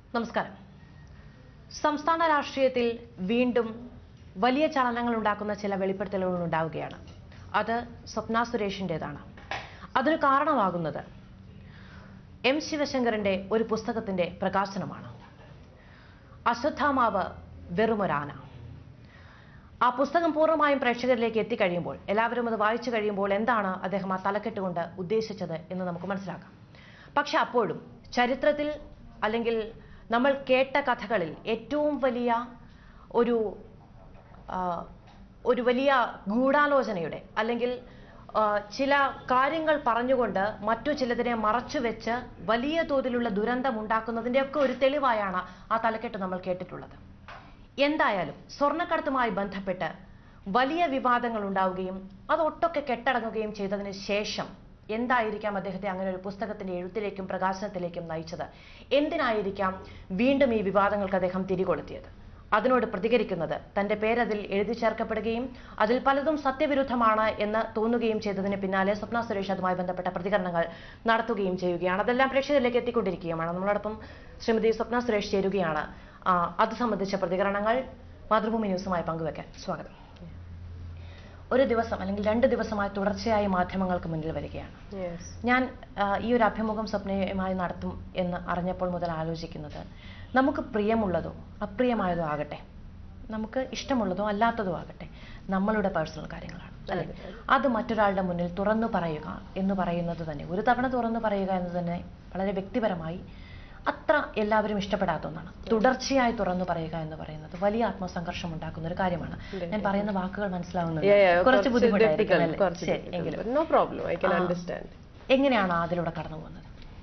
നമസ്കാരം സംസ്ഥാന രാഷ്ട്രീയത്തിൽ വീണ്ടും വലിയ ചലനങ്ങൾ ഉണ്ടാക്കുന്ന ചില വെളിപ്പെടുത്തലുകൾ ഉണ്ടാവുകയാണ് അത് സ്വപ്ന സുരേഷിൻ്റെതാണ് അതിന് കാരണമാകുന്നത് എം ശിവശങ്കറിന്റെ ഒരു പുസ്തകത്തിന്റെ പ്രകാശനമാണ് അശ്വത്ഥാമാവ് വെറുമൊരാന ആ പുസ്തകം പൂർണ്ണമായും പ്രേക്ഷകരിലേക്ക് എത്തിക്കഴിയുമ്പോൾ എല്ലാവരും അത് വായിച്ചു കഴിയുമ്പോൾ എന്താണ് അദ്ദേഹം ആ തലക്കെട്ട് കൊണ്ട് ഉദ്ദേശിച്ചത് എന്ന് നമുക്ക് മനസ്സിലാക്കാം പക്ഷെ അപ്പോഴും ചരിത്രത്തിൽ അല്ലെങ്കിൽ നമ്മൾ കേട്ട കഥകളിൽ ഏറ്റവും വലിയ ഒരു ആ, ഒരു വലിയ ഗൂഢാലോചനയുടെ അല്ലെങ്കിൽ ആ, ചില കാര്യങ്ങൾ പറഞ്ഞുകൊണ്ട് മറ്റു ചിലതിനെ മറച്ചുവെച്ച് വലിയ തോതിലുള്ള ദുരന്തം ഉണ്ടാക്കുന്നതിൻ്റെയൊക്കെ ഒരു തെളിവായാണ് ആ തലക്കെട്ട് നമ്മൾ കേട്ടിട്ടുള്ളത് എന്തായാലും സ്വർണ്ണക്കടത്തുമായി ബന്ധപ്പെട്ട് വലിയ വിവാദങ്ങൾ ഉണ്ടാവുകയും അത് ഒട്ടൊക്കെ കെട്ടടങ്ങുകയും ചെയ്തതിന് ശേഷം എന്തായിരിക്കാം അദ്ദേഹത്തെ അങ്ങനെ ഒരു പുസ്തകത്തിന്റെ എഴുത്തിലേക്കും പ്രകാശനത്തിലേക്കും നയിച്ചത് എന്തിനായിരിക്കാം വീണ്ടും ഈ വിവാദങ്ങൾക്ക് അദ്ദേഹം തിരികൊളുത്തിയത് അതിനോട് പ്രതികരിക്കുന്നത് തന്റെ പേരതിൽ എഴുതി ചേർക്കപ്പെടുകയും അതിൽ പലതും സത്യവിരുദ്ധമാണ് എന്ന് തോന്നുകയും ചെയ്തതിന് പിന്നാലെ സ്വപ്ന സുരേഷ് അതുമായി ബന്ധപ്പെട്ട പ്രതികരണങ്ങൾ നടത്തുകയും ചെയ്യുകയാണ് അതെല്ലാം പ്രേക്ഷകരിലേക്ക് എത്തിക്കൊണ്ടിരിക്കുകയാണ് നമ്മളോടൊപ്പം ശ്രീമതി സ്വപ്ന സുരേഷ് ചേരുകയാണ് ആ, അത് സംബന്ധിച്ച പ്രതികരണങ്ങൾ മാതൃഭൂമി ന്യൂസുമായി പങ്കുവെക്കാൻ സ്വാഗതം ഒരു ദിവസം അല്ലെങ്കിൽ രണ്ട് ദിവസമായി തുടർച്ചയായി മാധ്യമങ്ങൾക്ക് മുന്നിൽ വരികയാണ് ഞാൻ ആ, ഈ ഒരു അഭിമുഖം സ്വപ്നയുമായി നടത്തും എന്ന് അറിഞ്ഞപ്പോൾ മുതൽ ആലോചിക്കുന്നത് നമുക്ക് പ്രിയമുള്ളതോ അപ്രിയമായതോ ആകട്ടെ നമുക്ക് ഇഷ്ടമുള്ളതോ അല്ലാത്തതോ ആകട്ടെ നമ്മളുടെ പേഴ്സണൽ കാര്യങ്ങളാണ് അല്ലെ അത് മറ്റൊരാളുടെ മുന്നിൽ തുറന്നു പറയുക എന്ന് പറയുന്നത് തന്നെ ഒരു തവണ തുറന്നു പറയുക എന്ന് തന്നെ വളരെ വ്യക്തിപരമായി അത്ര എല്ലാവരും ഇഷ്ടപ്പെടാത്ത ഒന്നാണ് തുടർച്ചയായി തുറന്നു പറയുക എന്ന് പറയുന്നത് വലിയ ആത്മസംഘർഷം ഉണ്ടാക്കുന്ന ഒരു കാര്യമാണ് ഞാൻ പറയുന്ന വാക്കുകൾ മനസ്സിലാവുന്നത് Yeah, yeah, കുറച്ച് ബുദ്ധിമുട്ടായിരിക്കും difficult, അല്ലേ? കുറച്ച് ശരി, difficult. എങ്കിലും No problem, I can ആ. understand. എങ്ങനെയാണ് അതിലൂടെ കടന്നു പോകുന്നത്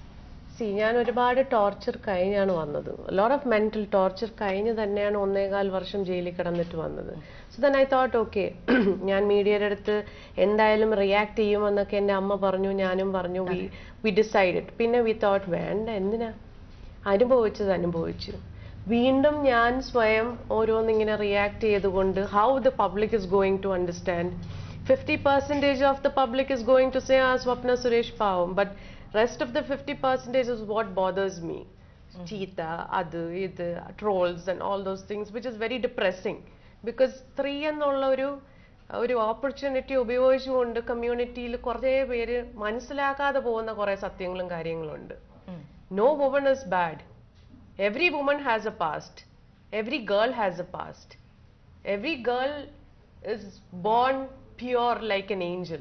സി ഞാൻ ഒരുപാട് ടോർച്ചർ കഴിഞ്ഞാണ് വന്നത് ലോട്ട് ഓഫ് മെന്റൽ ടോർച്ചർ കഴിഞ്ഞ് തന്നെയാണ് ഒന്നേകാൽ വർഷം ജയിലിൽ കിടന്നിട്ട് വന്നത് so then I thought okay ഞാൻ മീഡിയയുടെ അടുത്ത് എന്തായാലും റിയാക്ട് ചെയ്യുമെന്നൊക്കെ എൻ്റെ അമ്മ പറഞ്ഞു ഞാനും പറഞ്ഞു വി വി ഡിസൈഡഡ് പിന്നെ വി തോട്ട് വേണ്ട എന്തിനാ അനുഭവിച്ചത് അനുഭവിച്ചു വീണ്ടും ഞാൻ സ്വയം ഓരോന്നിങ്ങനെ റിയാക്ട് ചെയ്തുകൊണ്ട് how the public is going to understand fifty percentage of the public is going to say ആ സ്വപ്ന സുരേഷ് പാവം but rest of the fifty percentage is what bothers me ചീത്ത അത് ഇത് trolls and all those things which is very depressing because സ്ത്രീ എന്നുള്ള ഒരു ഒരു opportunity ഉപയോഗിച്ചുകൊണ്ട് കമ്മ്യൂണിറ്റിയിൽ കുറേ പേര് മനസ്സിലാക്കാതെ പോകുന്ന കുറേ സത്യങ്ങളും കാര്യങ്ങളും ഉണ്ട് No woman is bad. Every woman has a past. Every girl has a past. Every girl is born pure like an angel.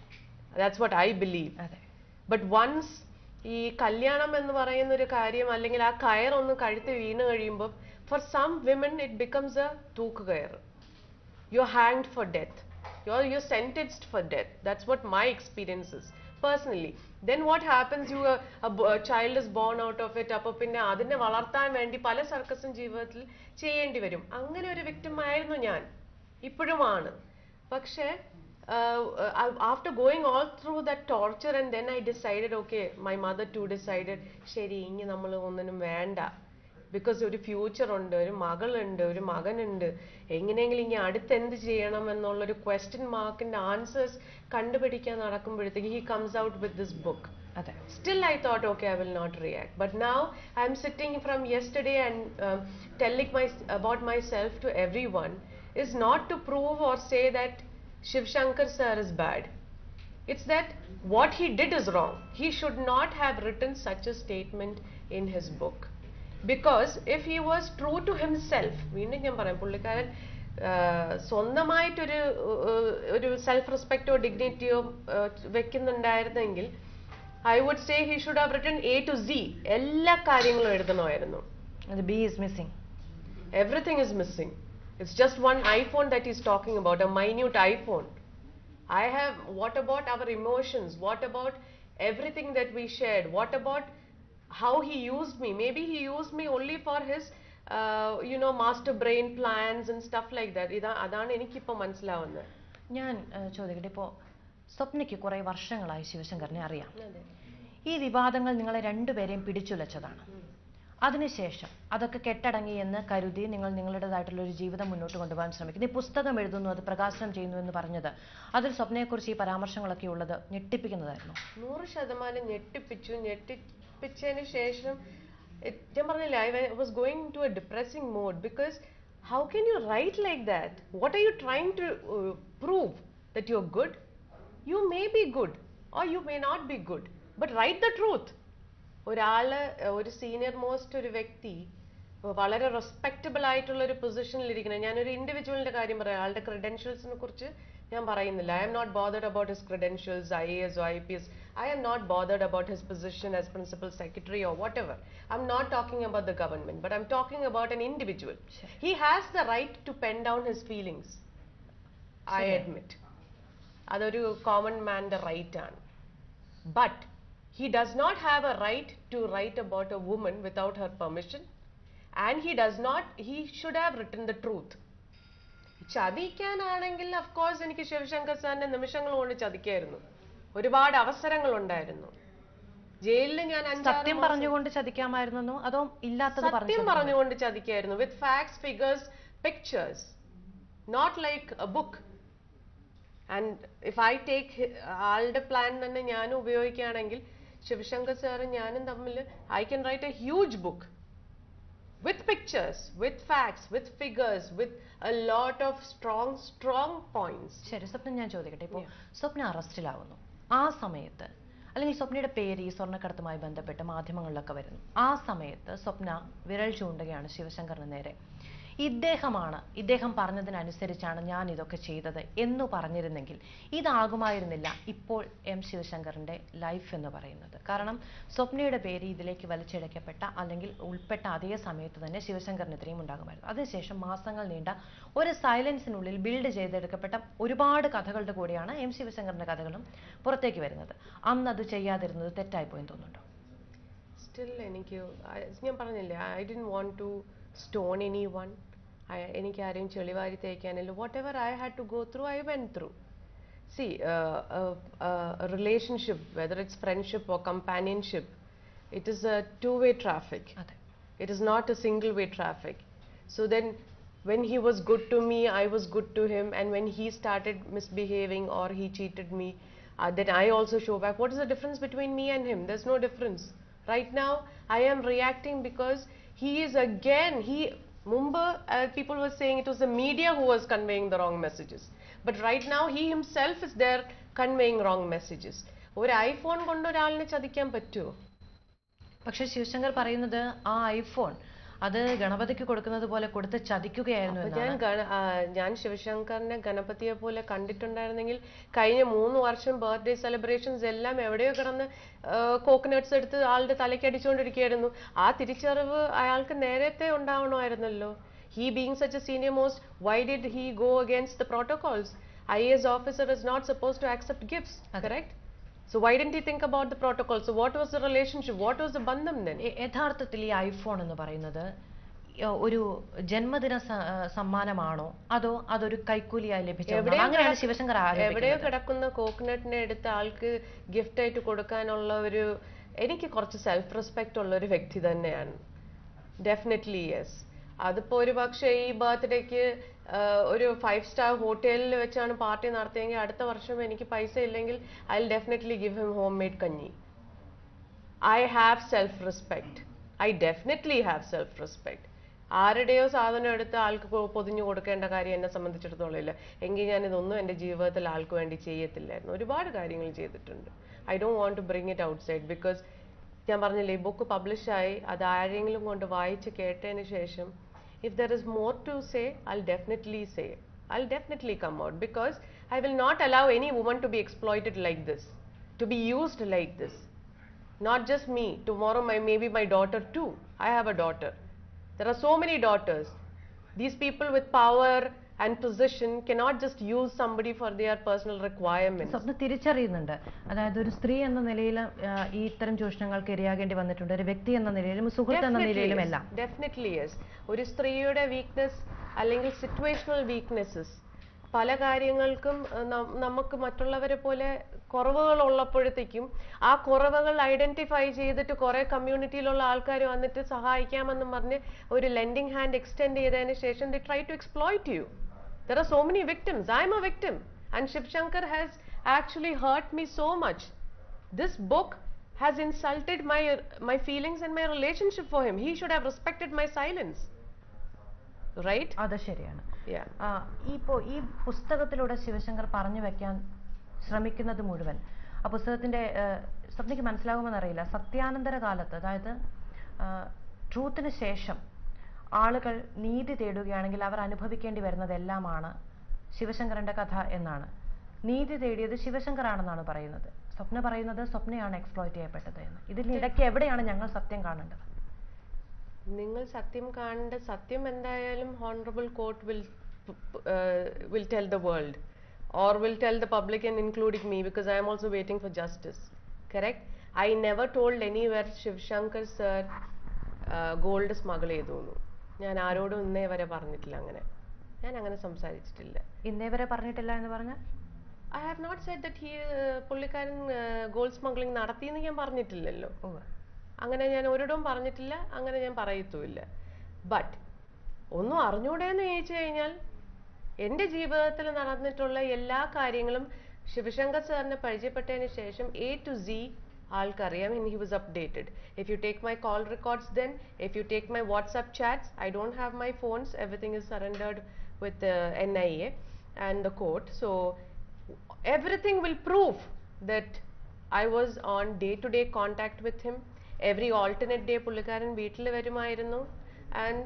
That's what I believe. അതെ ബട്ട് വൺസ് ഈ കല്യാണം എന്ന് പറയുന്ന ഒരു കാര്യം അല്ലെങ്കിൽ ആ കയറൊന്ന് കഴുത്ത് വീണ് കഴിയുമ്പോൾ for some women it becomes a തൂക്ക് കയർ you are hanged for death you are you sentenced for death that's what my experiences personally then what happens you child is born out of it അപ്പോൾ പിന്നെ അതിനെ വളർത്താൻ വേണ്ടി പല സർക്കസും ജീവിതത്തിൽ ചെയ്യേണ്ടി വരും അങ്ങനെ ഒരു victim ആയിരുന്നു ഞാൻ ഇപ്പോഴുമാണ് പക്ഷേ uh, uh, after going all through that torture and then I decided okay my mother too decided ശരി ഇനി നമ്മൾ ഒന്നിനും വേണ്ട ബിക്കോസ് ഒരു ഫ്യൂച്ചർ ഉണ്ട് ഒരു മകളുണ്ട് ഒരു മകനുണ്ട് എങ്ങനെയെങ്കിലും ഇനി അടുത്ത് എന്ത് ചെയ്യണം എന്നുള്ളൊരു ക്വസ്റ്റ്യൻ മാർക്കിന്റെ ആൻസേഴ്സ് കണ്ടുപിടിക്കാൻ നടക്കുമ്പോഴത്തേക്ക് he comes out with this book അതെ Still, I thought, okay, I will not react. But now, I'm sitting from yesterday and um, telling my, about myself to everyone is not to prove or say that Shiv Shankar sir is bad. It's that what he did is wrong. He should not have written such a statement in his book. Because if he was true to himself, വീണ്ടും ഞാൻ പറയാം പുള്ളിക്കാരൻ ആഹ്, സ്വന്തമായിട്ടൊരു ഏഹ്, ഒരു self റെസ്പെക്റ്റോ ഡിഗ്നിറ്റിയോ വെക്കുന്നുണ്ടായിരുന്നെങ്കിൽ I would say he should have written A to Z എല്ലാ കാര്യങ്ങളും എഴുതണമായിരുന്നു അത് B is missing everything is missing. It's just one iPhone that he's talking about, a minute iPhone. I have, what about our emotions? What about everything that we shared? What about how he used me? Maybe he used me only for his, uh, you know, master brain plans and stuff like that. ഇതാ അതാണ് എനിക്കിപ്പോൾ മനസ്സിലാവുന്നത് ഞാൻ ഏഹ്, ചോദിക്കട്ടെ ഇപ്പോൾ സ്വപ്നയ്ക്ക് കുറേ വർഷങ്ങളായി ശിവശങ്കറിനെ അറിയാം ഈ വിവാദങ്ങൾ നിങ്ങളെ രണ്ടുപേരെയും പിടിച്ചുലച്ചതാണ് അതിനുശേഷം അതൊക്കെ കെട്ടടങ്ങി എന്ന് കരുതി നിങ്ങൾ നിങ്ങളുടേതായിട്ടുള്ള ഒരു ജീവിതം മുന്നോട്ട് കൊണ്ടുപോകാൻ ശ്രമിക്കുന്നു ഈ പുസ്തകം എഴുതുന്നു അത് പ്രകാശനം ചെയ്യുന്നു എന്ന് പറഞ്ഞത് അതിൽ സ്വപ്നയെക്കുറിച്ച് ഈ പരാമർശങ്ങളൊക്കെ ഉള്ളത് ഞെട്ടിപ്പിക്കുന്നതായിരുന്നു നൂറ് ശതമാനം ഞെട്ടിപ്പിച്ചു ഞെട്ടിപ്പിച്ചതിന് ശേഷം It- ഞാൻ പറഞ്ഞില്ലേ I was going to a depressing mode because how can you write like that what are you trying to prove that you are good you may be good or you may not be good but write the truth ഒരാള് ഏർ, ഒരു senior most ഒരു വ്യക്തി ഏർ, വളരെ respectable ആയിട്ടുള്ള ഒരു പൊസിഷനിൽ ഇരിക്കുന്നത് ഞാനൊരു ഇൻഡിവിജ്വലിന്റെ കാര്യം പറയാം ആളുടെ ക്രെഡൻഷ്യൽസിനെ കുറിച്ച് ഞാൻ പറയുന്നില്ല I M not bothered about his credentials I A S I P S I M not bothered about his position as principal secretary or whatever I M not talking about the government but I'm talking about an individual he has the right to pen down his feelings I admit അതൊരു common മാൻ്റെ റൈറ്റ് ആണ് But he does not have a right to write about a woman without her permission. And he does not, he should have written the truth. ചതിക്കാനാണെങ്കിൽ of course എനിക്ക് ശിവശങ്കർ സാറിന്റെ നിമിഷങ്ങൾ കൊണ്ട് ചതിക്കായിരുന്നു ഒരുപാട് അവസരങ്ങൾ ഉണ്ടായിരുന്നു ജയിലിൽ ഞാൻ അഞ്ചാറ് സത്യം മാസം- പറഞ്ഞുകൊണ്ട് ചതിക്കാമായിരുന്നോ അതോ ഇല്ലാത്തത് സത്യം പറഞ്ഞു പറഞ്ഞുകൊണ്ട് ചതിക്കായിരുന്നു with facts figures pictures not like a book and if I take ആളുടെ പ്ലാൻ തന്നെ ഞാനും ഉപയോഗിക്കുകയാണെങ്കിൽ ശിവശങ്കർ സാറും ഞാനും തമ്മിൽ I can write a huge book with pictures with facts with figures with a lot of strong strong points ശരി സ്വപ്നം ഞാൻ ചോദിക്കട്ടെ ഇപ്പോൾ സ്വപ്ന അറസ്റ്റിലാവുന്നു ആ സമയത്ത് അല്ലെങ്കിൽ സ്വപ്നയുടെ പേര് ഈ സ്വർണ്ണക്കടത്തുമായി ബന്ധപ്പെട്ട് മാധ്യമങ്ങളിലൊക്കെ വരുന്നു ആ സമയത്ത് സ്വപ്ന വിരൽ ചൂണ്ടുകയാണ് ശിവശങ്കറിന് നേരെ ഇദ്ദേഹമാണ് ഇദ്ദേഹം പറഞ്ഞതിനനുസരിച്ചാണ് ഞാൻ ഇതൊക്കെ ചെയ്തത് എന്ന് പറഞ്ഞിരുന്നെങ്കിൽ ഇതാകുമായിരുന്നില്ല ഇപ്പോൾ എം ശിവശങ്കറിന്റെ ലൈഫ് എന്ന് പറയുന്നത് കാരണം സ്വപ്നയുടെ പേര് ഇതിലേക്ക് വലിച്ചിഴക്കപ്പെട്ട അല്ലെങ്കിൽ ഉൾപ്പെട്ട അതേ സമയത്ത് തന്നെ ശിവശങ്കറിനെതിരെയും ഉണ്ടാകുമായിരുന്നു അതിനുശേഷം മാസങ്ങൾ നീണ്ട ഒരു സൈലൻസിനുള്ളിൽ ബിൽഡ് ചെയ്തെടുക്കപ്പെട്ട ഒരുപാട് കഥകളുടെ കൂടിയാണ് എം ശിവശങ്കറിന്റെ കഥകളും പുറത്തേക്ക് വരുന്നത് അന്ന് അത് ചെയ്യാതിരുന്നത് തെറ്റായിപ്പോയെന്ന് തോന്നുന്നുണ്ടോ സ്റ്റിൽ എനിക്ക് I- ഞാൻ പറഞ്ഞില്ലേ I didn't want to stone any one എനിക്ക് ആരെയും ചെളിവാരി തേക്കാനില്ല whatever I had to go through I went through see relationship whether it's friendship or companionship it is a two way traffic അതെ It is not a single way traffic. So then, when he was good to me, I was good to him, and when he started misbehaving or he cheated me, uh, then I also show back. What is the difference between me and him? There's no difference. Right now, I am reacting because he is again, he, Mumba, uh, people were saying it was the media who was conveying the wrong messages. But right now, he himself is there conveying wrong messages. ഒരു iPhone കൊണ്ട് ഒരാളിനെ ചതിക്കാൻ പറ്റുമോ പക്ഷെ ശിവശങ്കർ പറയുന്നത് ആ iPhone അത് ഗണപതിക്ക് കൊടുക്കുന്നത് പോലെ കൊടുത്ത് ചതിക്കുകയായിരുന്നു അപ്പൊ എന്നാണ് ഞാൻ ഗണ ആ, ഞാൻ ശിവശങ്കറിനെ ഗണപതിയെ പോലെ കണ്ടിട്ടുണ്ടായിരുന്നെങ്കിൽ കഴിഞ്ഞ മൂന്ന് വർഷം ബർത്ത്ഡേ സെലിബ്രേഷൻസ് എല്ലാം എവിടെയോ കിടന്ന് കോക്കനട്ട്സ് എടുത്ത് ആളുടെ തലയ്ക്ക് അടിച്ചുകൊണ്ടിരിക്കുകയായിരുന്നു ആ തിരിച്ചറിവ് അയാൾക്ക് നേരത്തെ ഉണ്ടാവണമായിരുന്നല്ലോ he being such a senior most why did he go against the protocols I S officer is not suppose to accept gifts correct so why didn't he think about the protocol so what was the relationship what was the ബന്ധം then യ- യഥാർത്ഥത്തിൽ ഈ iPhone എന്ന് പറയുന്നത് യ- ഒരു ജന്മദിന സ- ആ, സമ്മാനമാണോ അതോ അതൊരു കൈക്കൂലിയായി ലഭിച്ചോ എവിടെയോ അങ്ങനെയാണ് കിടക്ക- ശിവശങ്കർ എവിടെയോ ആരോപിക്കുന്നത് കിടക്കുന്ന കോക്കനട്ടിനെ എടുത്ത് ആൾക്ക് ഗിഫ്റ്റ് ആയിട്ട് കൊടുക്കാനുള്ള ഒരു എനിക്ക് കുറച്ച് സെൽഫ് റെസ്പെക്റ്റ് ഉള്ള ഒരു വ്യക്തി തന്നെയാണ് ഡെഫിനറ്റ്ലി യെസ് അതിപ്പോ ഒരു പക്ഷേ ഈ ബർത്ത്ഡേക്ക് ഒരു ഫൈവ് സ്റ്റാർ ഹോട്ടലിൽ വെച്ചാണ് പാർട്ടി നടത്തിയെങ്കിൽ അടുത്ത വർഷം എനിക്ക് പൈസ ഇല്ലെങ്കിൽ I definitely give him home made kanji I have self respect I definitely have self respect ആരുടെയോ സാധനം എടുത്ത് ആൾക്ക് കൊ- പൊതിഞ്ഞു കൊടുക്കേണ്ട കാര്യം എന്നെ സംബന്ധിച്ചിടത്തോളം ഇല്ല എങ്കിൽ ഞാൻ ഇതൊന്നും എൻ്റെ ജീവിതത്തിൽ ആൾക്ക് വേണ്ടി ചെയ്യത്തില്ലായിരുന്നു ഒരുപാട് കാര്യങ്ങൾ ചെയ്തിട്ടുണ്ട് I don't want to bring it outside because ഞാൻ പറഞ്ഞില്ലേ ഈ ബുക്ക് പബ്ലിഷായി അത് ആരെങ്കിലും കൊണ്ട് വായിച്ച് കേട്ടതിന് ശേഷം if there is more to say I definitely say I definitely come out because I will not allow any woman to be exploited like this to be used like this not just me tomorrow my maybe my daughter too i have a daughter there are so many daughters these people with power and position cannot just use somebody for their personal requirements Swapna തിരിച്ചറിയുന്നുണ്ട് അതായത് ഒരു സ്ത്രീ എന്ന നിലയിൽ ആ, ഈ ഇത്തരം ചൂഷണങ്ങൾക്ക് ഇരയാകേണ്ടി വന്നിട്ടുണ്ട് ഒരു വ്യക്തി എന്ന നിലയിലും സുഹൃത്ത് എന്ന നിലയിലും എല്ലാം ഡെഫിനറ്റ്ലി യെസ് ഒരു സ്ത്രീയുടെ വീക്ക്നെസ് അല്ലെങ്കിൽ സിറ്റുവേഷണൽ വീക്ക്നെസ്സസ് പല കാര്യങ്ങൾക്കും അഹ്, നം- നമുക്ക് മറ്റുള്ളവരെ പോലെ കുറവുകൾ ഉള്ളപ്പോഴത്തേക്കും ആ കുറവുകൾ ഐഡന്റിഫൈ ചെയ്തിട്ട് കുറെ കമ്മ്യൂണിറ്റിയിലുള്ള ആൾക്കാർ വന്നിട്ട് സഹായിക്കാമെന്നും പറഞ്ഞ് ഒരു ലെൻഡിങ് ഹാൻഡ് എക്സ്റ്റെൻഡ് ചെയ്തതിന് ശേഷം they try to exploit you There are so many victims. I am a victim. And Shiv Shankar has actually hurt me so much. This book has insulted my my feelings and my relationship for him. He should have respected my silence. Right? അത് ശരിയാണ് Yeah. ആ, ഇപ്പോ ഈ പുസ്തകത്തിലൂടെ ശിവശങ്കർ പറഞ്ഞു വെക്കാൻ ശ്രമിക്കുന്നത് മുഴുവൻ ആ പുസ്തകത്തിന്റെ ഏഹ്, സ്വപ്നയ്ക്ക് മനസ്സിലാകുമെന്ന് അറിയില്ല സത്യാനന്തര കാലത്ത് അതായത് ട്രൂത്തിന് ശേഷം ആളുകൾ നീതി തേടുകയാണെങ്കിൽ അവർ അനുഭവിക്കേണ്ടി വരുന്നതെല്ലാമാണ് ശിവശങ്കരന്റെ കഥ എന്നാണ് നീതി തേടിയത് ശിവശങ്കറാണെന്നാണ് പറയുന്നത് സ്വപ്ന പറയുന്നത് സ്വപ്നയാണ് എക്സ്പ്ലോയിറ്റ് ചെയ്യപ്പെട്ടത് എന്ന് ഇതിനിടയ്ക്ക് എവിടെയാണ് ഞങ്ങൾ സത്യം കാണേണ്ടത് നിങ്ങൾ സത്യം കാണേണ്ട സത്യം എന്തായാലും honourable court will will tell the world or will tell the public and including me because I I'm also waiting for justice correct I never told anywhere Sivasankar sir gold smuggle ചെയ്തു എന്ന്. ഞാൻ ആരോടും ഇന്നേ വരെ പറഞ്ഞിട്ടില്ല അങ്ങനെ ഞാൻ അങ്ങനെ സംസാരിച്ചിട്ടില്ല ഇന്നേ വരെ പറഞ്ഞിട്ടില്ല എന്ന് പറഞ്ഞാൽ I have not said that he പുള്ളിക്കാരൻ ഗോൾഡ് സ്മഗ്ലിംഗ് നടത്തിയെന്ന് ഞാൻ പറഞ്ഞിട്ടില്ലല്ലോ ഉവ്വ്. അങ്ങനെ ഞാൻ ഒരിടവും പറഞ്ഞിട്ടില്ല അങ്ങനെ ഞാൻ പറയത്തുമില്ല ബട്ട് ഒന്നും അറിഞ്ഞൂടെന്ന് ചോദിച്ചു കഴിഞ്ഞാൽ എൻ്റെ ജീവിതത്തിൽ നടന്നിട്ടുള്ള എല്ലാ കാര്യങ്ങളും ശിവശങ്കർ സാറിനെ പരിചയപ്പെട്ടതിന് ശേഷം എ ടു സി ആൾക്കറിയാം and he was updated if you take my call records then if you take my whatsapp chats i don't have my phones everything is surrendered with the nia and the court so everything will prove that I was on day to day contact with him. Every alternate day പുള്ളിക്കാരൻ വീട്ടിൽ വരുമായിരുന്നു and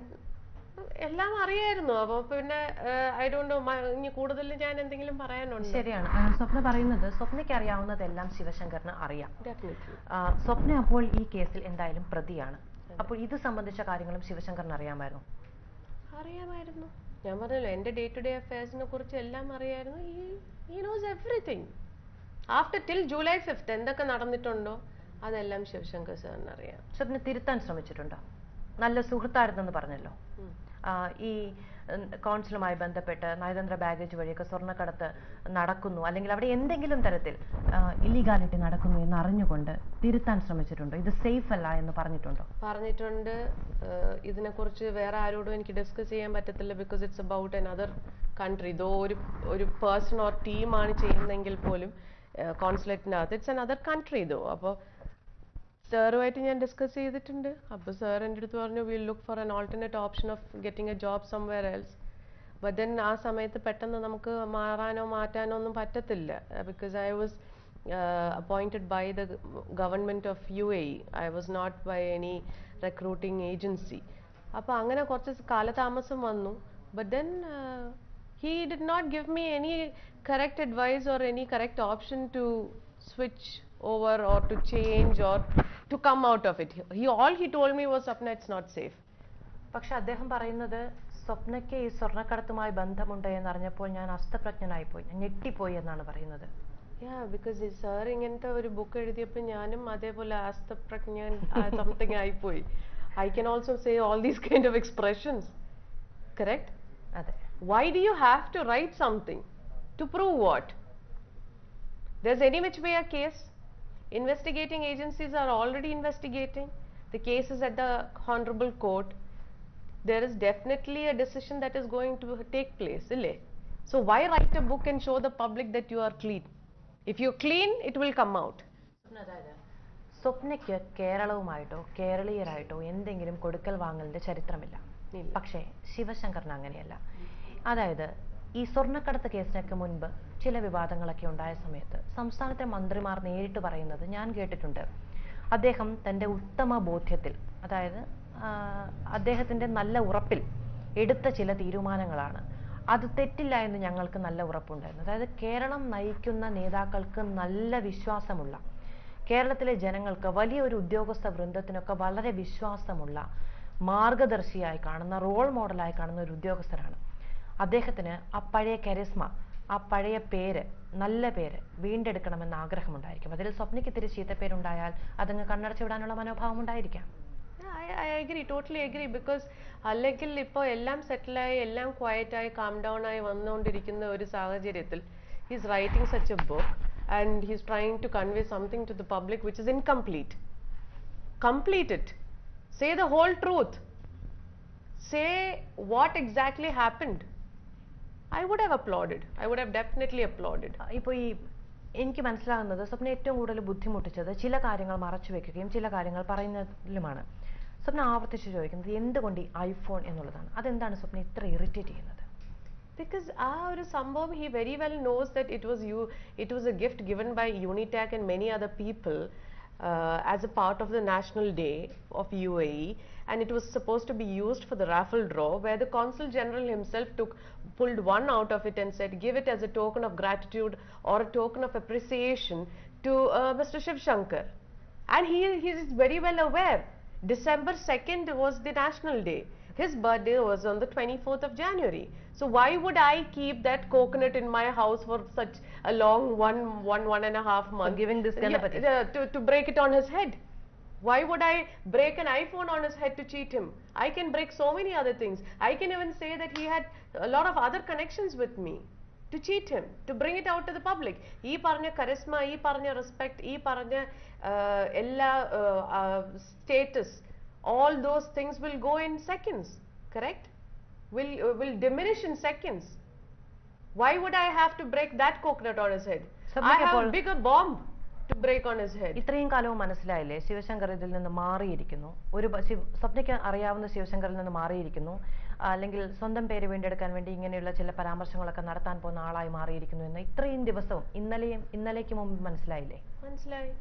എല്ലാം അറിയായിരുന്നു അപ്പോൾ പിന്നെ I don't know ഇനി കൂടുതൽ ഞാൻ എന്തെങ്കിലും പറയാനുണ്ട് ശരിയാണ് ആ, സ്വപ്ന പറയുന്നത് സ്വപ്നയ്ക്ക് അറിയാവുന്നതെല്ലാം ശിവശങ്കറിന് അറിയാം ഡെഫിനറ്റ്ലി ആ, സ്വപ്ന അപ്പോൾ ഈ കേസിൽ എന്തായാലും പ്രതിയാണ് അപ്പോൾ ഇത് സംബന്ധിച്ച കാര്യങ്ങളും ശിവശങ്കറിന് അറിയാമായിരുന്നു അറിയാമായിരുന്നു ഞാൻ പറഞ്ഞല്ലോ എൻ്റെ ഡേ ടു ഡേ അഫയേഴ്സിനെ കുറിച്ച് എല്ലാം അറിയായിരുന്നു he knows everything after till July fifth എന്തൊക്കെ നടന്നിട്ടുണ്ടോ അതെല്ലാം ശിവശങ്കർ സാറിന് അറിയാം സ്വപ്ന തിരുത്താൻ ശ്രമിച്ചിട്ടുണ്ടോ നല്ല സുഹൃത്തായിരുന്നെന്ന് പറഞ്ഞല്ലോ ഉം. ആ, ഈ ഉം, കൗൺസിലുമായി ബന്ധപ്പെട്ട് നയതന്ത്ര ബാഗേജ് വഴിയൊക്കെ സ്വർണ്ണക്കടത്ത് നടക്കുന്നു അല്ലെങ്കിൽ അവിടെ എന്തെങ്കിലും തരത്തിൽ ഇല്ലീഗാലിറ്റി നടക്കുന്നു എന്ന് അറിഞ്ഞുകൊണ്ട് തിരുത്താൻ ശ്രമിച്ചിട്ടുണ്ടോ ഇത് സേഫ് അല്ല എന്ന് പറഞ്ഞിട്ടുണ്ടോ പറഞ്ഞിട്ടുണ്ട് ഏഹ് ഇതിനെക്കുറിച്ച് വേറെ ആരോടും എനിക്ക് ഡിസ്കസ് ചെയ്യാൻ പറ്റത്തില്ല because it's about an other country ഇതോ ഒരു ഒരു പേഴ്സൺ ഓർ ടീമാണ് ചെയ്യുന്നതെങ്കിൽ പോലും കോൺസുലേറ്റിൻ്റെ അകത്ത് ഇറ്റ്സ് എൻ അതർ കൺട്രി ഇതോ അപ്പോൾ സാറുമായിട്ട് ഞാൻ ഡിസ്കസ് ചെയ്തിട്ടുണ്ട് അപ്പോൾ സാർ എൻ്റെ അടുത്ത് പറഞ്ഞു will look for an alternate option of getting a job somewhere else but then ആ സമയത്ത് പെട്ടെന്ന് നമുക്ക് മാറാനോ മാറ്റാനോ ഒന്നും പറ്റത്തില്ല because I was appointed by the government of U A I was not by any recruiting agency അപ്പോൾ അങ്ങനെ കുറച്ച് കാലതാമസം വന്നു but then he did not give me any correct advice or any correct option to switch over or to change or to come out of it. He all he told me was Sapna, it's not safe. പക്ഷെ അദ്ദേഹം പറയുന്നത് സ്വപ്നയ്ക്ക് ഈ സ്വർണ്ണക്കടത്തുമായി ബന്ധമുണ്ട് എന്നറിഞ്ഞപ്പോൾ ഞാൻ അസ്തപ്രജ്ഞനായിപ്പോയി ഞാൻ ഞെട്ടിപ്പോയി എന്നാണ് പറയുന്നത് Yeah, because സാർ ഇങ്ങനത്തെ ഒരു ബുക്ക് എഴുതിയപ്പോൾ ഞാനും അതേപോലെ ആസ്തപ്രജ്ഞൻ സംതിങ് ആയിപ്പോയി I can also say all these kind of expressions correct അതെ why do you have to write something to prove what there's any which way a case investigating agencies are already investigating the case is at the honorable court there is definitely a decision that is going to take place ille so why write a book and show the public that you are clean if you're clean it will come out സ്വപ്നയ്ക്ക് കേരളവുമായിട്ടോ കേരളീയരായിട്ടോ എന്തെങ്കിലും കൊടുക്കൽ വാങ്ങലിന്റെ ചരിത്രമില്ല ഇല്ല. പക്ഷേ ശിവശങ്കറിന് അങ്ങനെയല്ല അതായത് ഈ സ്വർണ്ണക്കടത്ത് കേസിനൊക്കെ മുൻപ് ചില വിവാദങ്ങളൊക്കെ ഉണ്ടായ സമയത്ത് സംസ്ഥാനത്തെ മന്ത്രിമാർ നേരിട്ട് പറയുന്നത് ഞാൻ കേട്ടിട്ടുണ്ട് അദ്ദേഹം തൻ്റെ ഉത്തമ ബോധ്യത്തിൽ അതായത് ആ, അദ്ദേഹത്തിൻ്റെ നല്ല ഉറപ്പിൽ എടുത്ത ചില തീരുമാനങ്ങളാണ് അത് തെറ്റില്ല എന്ന് ഞങ്ങൾക്ക് നല്ല ഉറപ്പുണ്ടായിരുന്നു അതായത് കേരളം നയിക്കുന്ന നേതാക്കൾക്ക് നല്ല വിശ്വാസമുള്ള കേരളത്തിലെ ജനങ്ങൾക്ക് വലിയൊരു ഉദ്യോഗസ്ഥ വൃന്ദത്തിനൊക്കെ വളരെ വിശ്വാസമുള്ള മാർഗദർശിയായി കാണുന്ന റോൾ മോഡലായി കാണുന്ന ഒരു ഉദ്യോഗസ്ഥരാണ് അദ്ദേഹത്തിന് ആ പഴയ കരിസ്മ ആ പഴയ പേര് നല്ല പേര് വീണ്ടെടുക്കണമെന്ന് ആഗ്രഹമുണ്ടായിരിക്കും അതിൽ സ്വപ്നയ്ക്ക് ഇത്തിരി ചീത്തപ്പേരുണ്ടായാൽ അതങ്ങ് കണ്ണടച്ചു വിടാനുള്ള മനോഭാവം ഉണ്ടായിരിക്കാം I I agree totally agree because അല്ലെങ്കിൽ ഇപ്പോൾ എല്ലാം സെറ്റിലായി എല്ലാം ക്വയറ്റായി കാം ഡൗൺ ആയി വന്നുകൊണ്ടിരിക്കുന്ന ഒരു സാഹചര്യത്തിൽ he's writing such a book and he's trying to convey something to the public which is incomplete complete it say the whole truth say what exactly happened I would have uploaded I would have definitely uploaded ഇപ്പോൾ ഈ എനിക്ക് മനസ്സിലാകുന്നത് സ്വപ്ന ഏറ്റവും കൂടുതൽ ബുദ്ധിമുട്ടിച്ചത് ചില കാര്യങ്ങൾ മറച്ചു വെക്കുകയും ചില കാര്യങ്ങൾ പറയുന്നതിലുമാണ് സ്വപ്ന ആവർത്തിച്ച് ചോദിക്കുന്നത് എന്തുകൊണ്ട് ഈ ഐഫോൺ എന്നുള്ളതാണ് അതെന്താണ് സ്വപ്ന ഇത്ര ഇറിറ്റേറ്റ് ചെയ്യുന്നത് Because ആ ഒരു സംഭവം he very well knows that it was you it was a gift given by Unitech and many other people uh, as a part of the national day of UAE and it was supposed to be used for the raffle draw where the consul general himself took pulled one out of it and said give it as a token of gratitude or a token of appreciation to uh, Mr. Shiv Shankar and he, he is very well aware December 2nd was the national day his birthday was on the 24th of January. So why would I keep that coconut in my house for such a long one, one, one and a half month? giving this Yeah, Ganapati. yeah, to, to break it on his head. Why would I break an iPhone on his head to cheat him? I can break so many other things. I can even say that he had a lot of other connections with me to cheat him, to bring it out to the public. ഈ പറഞ്ഞ charisma ഈ പറഞ്ഞ respect ഈ പറഞ്ഞ uh, എല്ലാ states all those things will go in seconds correct will uh, will diminish in seconds why would i have to break that coconut on his head i Sabhike have a Paul- bigger bomb to break on his head ഇത്രയും കാലവും മനസ്സിലായില്ലേ ശിവശങ്കർ ഇതിൽ നിന്ന് മാറിയിരിക്കുന്നു ഒരു ബ- ശിവ്- സ്വപ്നയ്ക്ക് അറിയാവുന്ന ശിവശങ്കറിൽ നിന്ന് മാറിയിരിക്കുന്നു അല്ലെങ്കിൽ സ്വന്തം പേര് വീണ്ടെടുക്കാൻ വേണ്ടി ഇങ്ങനെയുള്ള ചില പരാമർശങ്ങളൊക്കെ നടത്താൻ പോകുന്ന ആളായി മാറിയിരിക്കുന്നു എന്ന് ഇത്രയും ദിവസവും ഇന്നലെയും ഇന്നലേക്ക് മുമ്പ് മനസ്സിലായില്ലേ മനസ്സിലായി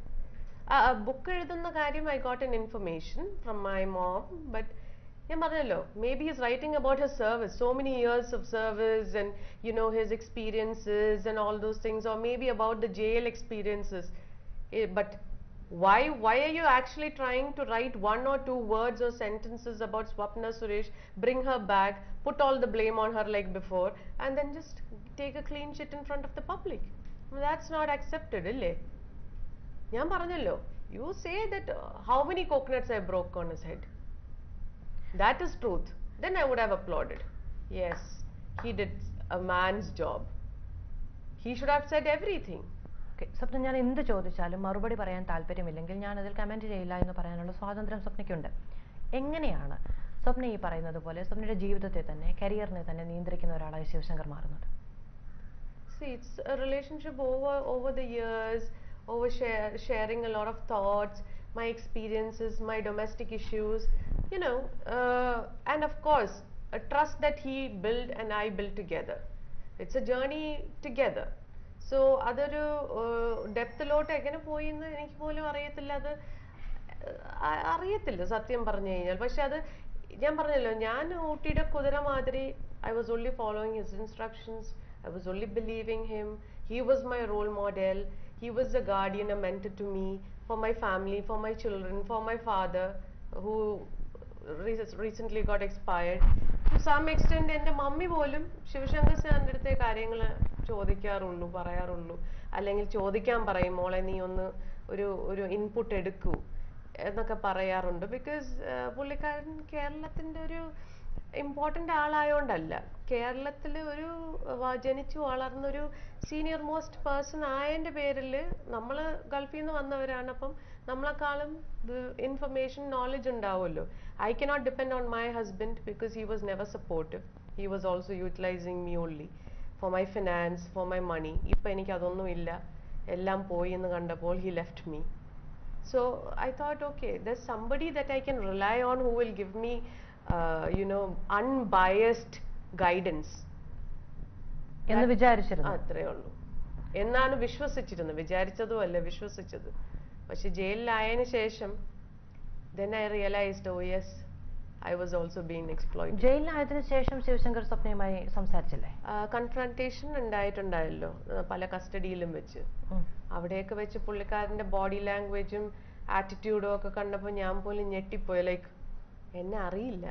ബുക്ക് എഴുതുന്ന കാര്യം I got an information from my mom but ഞാൻ പറഞ്ഞല്ലോ may be his writing about his service so many years of service and you know his experiences and all those things or may be about the jail experiences but why why are you actually trying to write one or two words or sentences about Swapna Suresh bring her back put all the blame on her like before and then just take a clean shit in front of the public that's not accepted ഇല്ലേ ഞാൻ പറഞ്ഞല്ലോ you say that how many coconuts I broke on his head that is truth then I would have uploaded yes he did a man's job he should have said everything okay Swapna ഞാൻ എന്ത് ചോദിച്ചാലും മറുപടി പറയാൻ താല്പര്യമില്ലെങ്കിൽ ഞാൻ അതിൽ comment ചെയ്യില്ല എന്ന് പറയാനുള്ള സ്വാതന്ത്ര്യം സ്വപ്നയ്ക്കുണ്ട് എങ്ങനെയാണ് സ്വപ്ന ഈ പറയുന്നത് പോലെ സ്വപ്നയുടെ ജീവിതത്തെ തന്നെ കരിയറിനെ തന്നെ നിയന്ത്രിക്കുന്ന ഒരാളായി ശിവശങ്കർ മാറുന്നത് See, it's a relationship over over the years, over share, sharing a lot of thoughts, my experiences, my domestic issues, you know, uh, and of course, a trust that he built and I built together. It's a journey together. So അതൊരു ഡെപ്തിലോട്ട് എങ്ങനെ പോയി എന്ന് എനിക്ക് പോലും അറിയത്തില്ല അത് അ- അറിയത്തില്ല സത്യം പറഞ്ഞു കഴിഞ്ഞാൽ പക്ഷെ അത് ഞാൻ പറഞ്ഞല്ലോ ഞാൻ ഊട്ടിയുടെ കുതിര മാതിരി I was only following his instructions I was only believing him he was my role model he was a guardian a mentor to me for my family for my children for my father who recent got expired to some extend എൻ്റെ mummy പോലും ശിവശങ്കർ സാറിൻ്റെ അടുത്തേ കാര്യങ്ങൾ ചോദിക്കാറുള്ളൂ പറയാറുള്ളൂ അല്ലെങ്കിൽ ചോദിക്കാൻ പറയും മോളെ നീ ഒന്ന് ഒരു ഒരു ഇൻപുട്ട് എടുക്കൂ എന്നൊക്കെ പറയാറുണ്ട് ബിക്കോസ് പുള്ളിക്കാരൻ കേരളത്തിൻ്റെ ഒരു ഇമ്പോർട്ടൻ്റ് ആളായോണ്ടല്ല കേരളത്തിൽ ഒരു വ- ജനിച്ചു വളർന്ന ഒരു സീനിയർ മോസ്റ്റ് പേഴ്സൺ ആയതിൻ്റെ പേരിൽ നമ്മൾ ഗൾഫിൽ നിന്ന് വന്നവരാണ് അപ്പം നമ്മളെക്കാളും ഇൻഫർമേഷൻ നോളജ് ഉണ്ടാവുമല്ലോ I cannot depend on my husband because he was never supportive he was also utilising me only for my finance for my money ഇപ്പം എനിക്ക് അതൊന്നും ഇല്ല എല്ലാം പോയി എന്ന് കണ്ടപ്പോൾ he left me So I thought, okay, there's somebody that I can rely on who will give me, uh, you know, unbiased guidance. എന്ന് വിചാരിച്ചിരുന്നു അത്രേ ഉള്ളൂ എന്നാണ് വിശ്വസിച്ചിരുന്നത് വിചാരിച്ചതും അല്ല വിശ്വസിച്ചത് പക്ഷെ ജയിലിലായതിനു ശേഷം then I realized, oh yes, I was also being exploited. ജയിലിലായതിനു ശേഷം Sivasankar സ്വപ്നയുമായി സംസാരിച്ചില്ലേ confrontation ഉണ്ടായിട്ടുണ്ടായല്ലോ ആ, പല കസ്റ്റഡിയിലും വെച്ച് ഉം. അവിടെയൊക്കെ വെച്ച് പുള്ളിക്കാരന്റെ ബോഡി ലാംഗ്വേജും ആറ്റിറ്റ്യൂഡും ഒക്കെ കണ്ടപ്പോൾ ഞാൻ പോലും ഞെട്ടിപ്പോയി ലൈക്ക് എന്നെ അറിയില്ല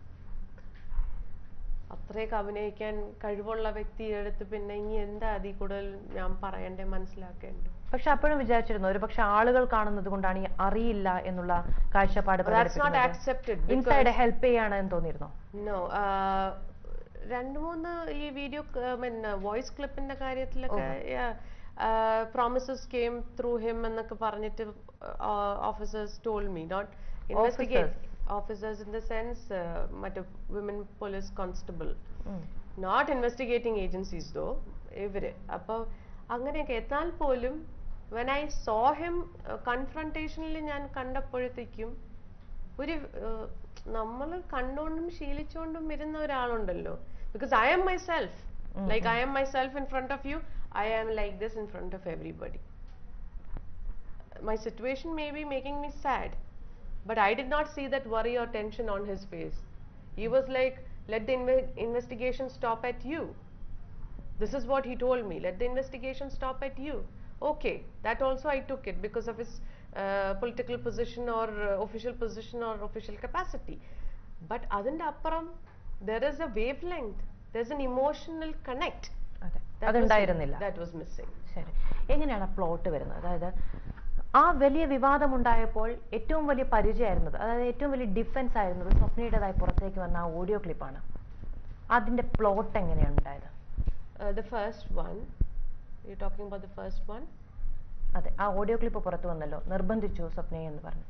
അത്രയൊക്കെ അഭിനയിക്കാൻ കഴിവുള്ള വ്യക്തിയുടെ അടുത്ത് പിന്നെ ഇനി എന്താ അതിൽ കൂടുതൽ ഞാൻ പറയണ്ടേ മനസ്സിലാക്കേണ്ടത് പക്ഷെ അപ്പോഴും വിചാരിച്ചിരുന്നു ഒരു പക്ഷെ ആളുകൾ കാണുന്നത് കൊണ്ടാണ് ഈ അറിയില്ല എന്നുള്ള കാഴ്ചപ്പാട് that's not accepted inside help ചെയ്യാണ് എന്ന് തോന്നിയിരുന്നോ നോ രണ്ട് മൂന്ന് ഈ വീഡിയോ പിന്നെ വോയിസ് ക്ലിപ്പിന്റെ കാര്യത്തിലൊക്കെ പ്രോമിസസ് കെയിം ത്രൂ ഹിം എന്നൊക്കെ പറഞ്ഞിട്ട് officers told me not investigate officers in the sense മറ്റേ women police constable um. Not investigating agencies though ഇവര് അപ്പോൾ അങ്ങനെയൊക്കെ എന്നാൽ പോലും വെൻ ഐ സോ ഹിം കൺഫ്രണ്ടേഷനിൽ ഞാൻ കണ്ടപ്പോഴത്തേക്കും ഒരു നമ്മൾ കണ്ടുകൊണ്ടും ശീലിച്ചുകൊണ്ടും ഇരുന്ന ഒരാളുണ്ടല്ലോ because I am myself like I am myself in front of you I am like this in front of everybody my situation may be making me sad, but I did not see that worry or tension on his face. He was like, let the inve- investigation stop at you. This is what he told me. Let the investigation stop at you. Okay, that also I took it because of his uh, political position or uh, official position or official capacity. But അതിന്റെ അപ്പുറം there is a wavelength, there's an emotional connect. അതെ That was- അതുണ്ടായിരുന്നില്ല That was missing. ശരി എങ്ങനെയാണ് plot വരുന്നത് അതായത് ആ വലിയ വിവാദമുണ്ടായപ്പോൾ ഏറ്റവും വലിയ പരിചയമായിരുന്നത് അതായത് ഏറ്റവും വലിയ ഡിഫൻസ് ആയിരുന്നത് സ്വപ്നയുടേതായി പുറത്തേക്ക് വന്ന ആ ഓഡിയോ ക്ലിപ്പാണ് അതിന്റെ പ്ലോട്ട് എങ്ങനെയാണ് ഉണ്ടായത് Uh, the first one, you're talking about the first one? അതെ ആ ഓഡിയോ ക്ലിപ്പ് പുറത്തു വന്നല്ലോ നിർബന്ധിച്ചു സ്വപ്നയെ എന്ന് പറഞ്ഞു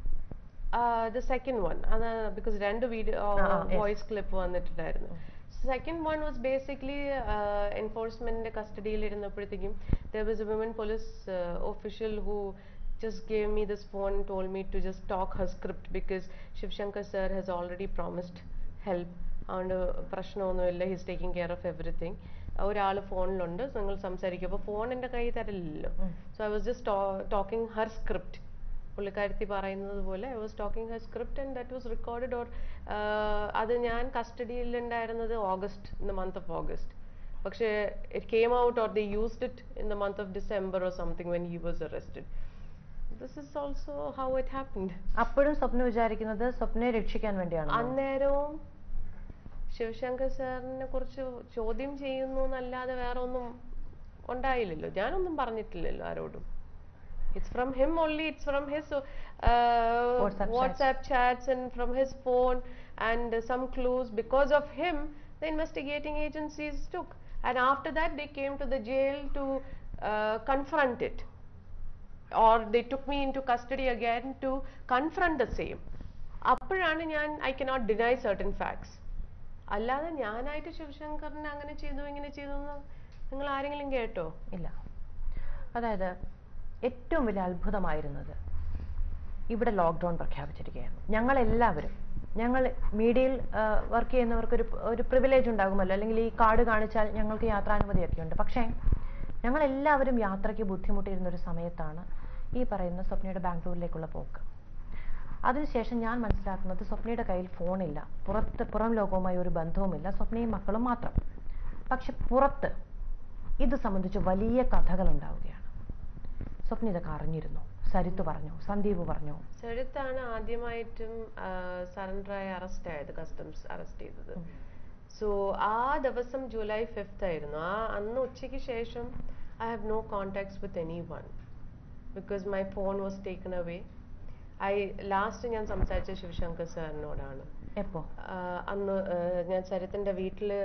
Uh, the second one, അത് because രണ്ട് വീഡിയോ ആ, ആ, yes. വോയിസ് ക്ലിപ്പ് വന്നിട്ടുണ്ടായിരുന്നു സെക്കൻഡ് വൺ വാസ് ബേസിക്കലി എൻഫോഴ്സ്മെന്റിന്റെ കസ്റ്റഡിയിൽ ഇരുന്നപ്പോഴത്തേക്കും there was a women police official who just gave me this phone and told me to just talk her script because Shivshankar sir has already promised help അതുകൊണ്ട് പ്രശ്നമൊന്നുമില്ല his taking care of everything ഒരാൾ ഫോണിലുണ്ട് നിങ്ങൾ സംസാരിക്കും അപ്പോൾ phone എൻ്റെ കയ്യിൽ തരില്ലല്ലോ ഉം. So I was just talking her script പുള്ളിക്കാരത്തി പറയുന്നത് പോലെ I was talking her script and that was recorded or അത് ഞാൻ കസ്റ്റഡിയിൽ ഉണ്ടായിരുന്നത് August in the month of August പക്ഷേ it came out or they used it in the month of December or something when he was arrested this is also how it happened അപ്പോഴും സ്വപ്ന വിചാരിക്കുന്നത് സ്വപ്നയെ രക്ഷിക്കാൻ വേണ്ടിയാണ് അന്നേരവും ശിവശങ്കർ സാറിനെ കുറിച്ച് ചോദ്യം ചെയ്യുന്നു എന്നല്ലാതെ വേറെ ഒന്നും ഉണ്ടായില്ലല്ലോ ഞാനൊന്നും പറഞ്ഞിട്ടില്ലല്ലോ ആരോടും it's from him only it's from his WhatsApp chats. WhatsApp chats and from his phone and some clues because of him the investigating agencies took and after that they came to the jail to confront it or they took me into custody again to confront the same അപ്പോഴാണ് ഞാൻ I cannot deny certain facts അല്ലാതെ ഞാനായിട്ട് ശിവശങ്കറിനെ അങ്ങനെ ചെയ്തു ഇങ്ങനെ ചെയ്തു എന്ന് നിങ്ങൾ ആരെങ്കിലും കേട്ടോ ഇല്ല അതായത് ഏറ്റവും വലിയ അത്ഭുതമായിരുന്നത് ഇവിടെ ലോക്ക്ഡൗൺ പ്രഖ്യാപിച്ചിരിക്കുകയായിരുന്നു ഞങ്ങളെല്ലാവരും ഞങ്ങൾ മീഡിയയിൽ വർക്ക് ചെയ്യുന്നവർക്ക് ഒരു ഒരു പ്രിവിലേജ് ഉണ്ടാകുമല്ലോ അല്ലെങ്കിൽ ഈ കാർഡ് കാണിച്ചാൽ ഞങ്ങൾക്ക് യാത്രാനുമതിയൊക്കെ ഉണ്ട് പക്ഷേ ഞങ്ങൾ എല്ലാവരും യാത്രയ്ക്ക് ബുദ്ധിമുട്ടിയിരുന്ന ഒരു സമയത്താണ് ഈ പറയുന്ന സ്വപ്നയുടെ ബാംഗ്ലൂരിലേക്കുള്ള പോക്ക് അതിനുശേഷം ഞാൻ മനസ്സിലാക്കുന്നത് സ്വപ്നയുടെ കയ്യിൽ ഫോണില്ല പുറത്ത് പുറം ലോകവുമായി ഒരു ബന്ധവുമില്ല സ്വപ്നയും മക്കളും മാത്രം പക്ഷെ പുറത്ത് ഇത് സംബന്ധിച്ച് വലിയ കഥകൾ ഉണ്ടാവുകയാണ് സ്വപ്ന ഇതൊക്കെ അറിഞ്ഞിരുന്നു സരിത്ത് പറഞ്ഞു സന്ദീപ് പറഞ്ഞു സെഴുത്താണ് ആദ്യമായിട്ടും സറണ്ടറായി അറസ്റ്റ് ആയത് കസ്റ്റംസ് അറസ്റ്റ് ചെയ്തത് സോ ആ ദിവസം ജൂലൈ ഫിഫ്ത്ത് ആയിരുന്നു ആ അന്ന് ഉച്ചയ്ക്ക് ശേഷം I have no contacts with anyone because my phone was taken away I last ഞാൻ സംസാരിച്ച ശിവശങ്കർ സാറിനോടാണ് എപ്പോ ആഹ് അന്ന് ആഹ് ഞാൻ സരിത്തിന്റെ വീട്ടില്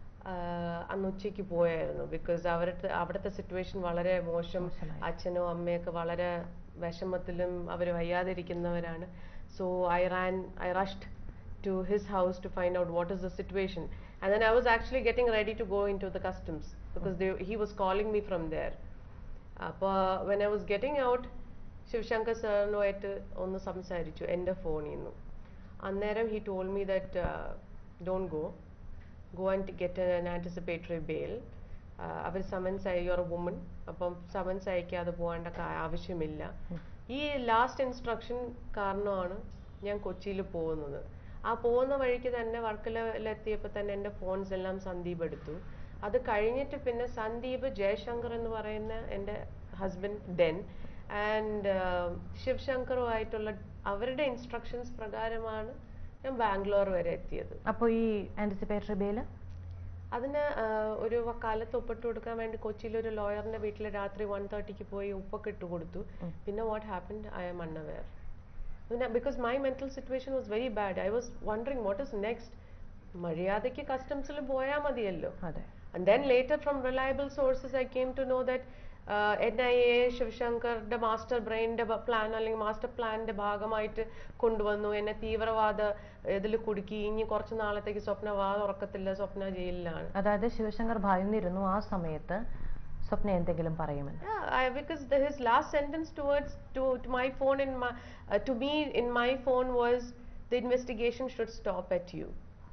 ആഹ് അന്ന് ഉച്ചയ്ക്ക് പോയായിരുന്നു ബിക്കോസ് അവരുടെ അവിടുത്തെ സിറ്റുവേഷൻ വളരെ മോശം മോശമായി. അച്ഛനും അമ്മയൊക്കെ വളരെ വിഷമത്തിലും അവർ വയ്യാതിരിക്കുന്നവരാണ് so I ran I rushed to his house to find out what is the situation and then i was actually getting ready to go into the customs because they, he was calling me from there അപ്പോൾ when i was getting out Sivasankar സാറിനുമായിട്ട് ഒന്ന് സംസാരിച്ചു എൻ്റെ ഫോണിൽ നിന്ന് അന്നേരം he told me that don't go go and get an anticipatory bail അവർ summons അയ യുവർ വുമൺ അപ്പം സമൻസ് അയക്കാതെ പോകേണ്ട കാ- ആവശ്യമില്ല ഈ ലാസ്റ്റ് ഇൻസ്ട്രക്ഷൻ കാരണമാണ് ഞാൻ കൊച്ചിയിൽ പോകുന്നത് ആ പോകുന്ന വഴിക്ക് തന്നെ വർക്കലയിലെത്തിയപ്പോൾ തന്നെ എൻ്റെ ഫോൺസ് എല്ലാം സന്ദീപ് എടുത്തു അത് കഴിഞ്ഞിട്ട് പിന്നെ സന്ദീപ് ജയശങ്കർ എന്ന് പറയുന്ന എൻ്റെ ഹസ്ബൻഡ് ഡെൻ ആൻഡ് ശിവശങ്കറുമായിട്ടുള്ള അവരുടെ ഇൻസ്ട്രക്ഷൻസ് പ്രകാരമാണ് ഞാൻ ബാംഗ്ലൂർ വരെ എത്തിയത് അപ്പോൾ ഈ ആന്റിസിപ്പേറ്ററി ബെയില് അതിന് ആഹ്, ഒരു വക്കാലത്ത് ഒപ്പിട്ട് കൊടുക്കാൻ വേണ്ടി കൊച്ചിയിൽ ഒരു ലോയറിന്റെ വീട്ടിൽ രാത്രി വൺ തേർട്ടിക്ക് പോയി ഉപ്പൊക്കെ ഇട്ട് കൊടുത്തു പിന്നെ what happened I am unaware because my mental situation was very bad I was wondering what is next മര്യാദയ്ക്ക് കസ്റ്റംസിൽ പോയാൽ മതിയല്ലോ അതെ And then later from reliable sources I came to know that uh, NIA ശിവശങ്കറുടെ master ബ്രെയിനിന്റെ plan അല്ലെങ്കിൽ master പ്ലാനിന്റെ ഭാഗമായിട്ട് കൊണ്ടുവന്നു എന്നെ തീവ്രവാദ ഇതിൽ കുടുക്കി ഇനി കുറച്ച് നാളത്തേക്ക് സ്വപ്ന വാ തുറക്കത്തില്ല സ്വപ്ന ജയിലിലാണ് അതായത് ശിവശങ്കർ ഭയന്നിരുന്നു ആ സമയത്ത് സ്വപ്ന എന്തെങ്കിലും പറയുമെന്ന് Yeah, I, because the, his last sentence towards to, to my phone in my uh, to me in my phone was the investigation should stop at you.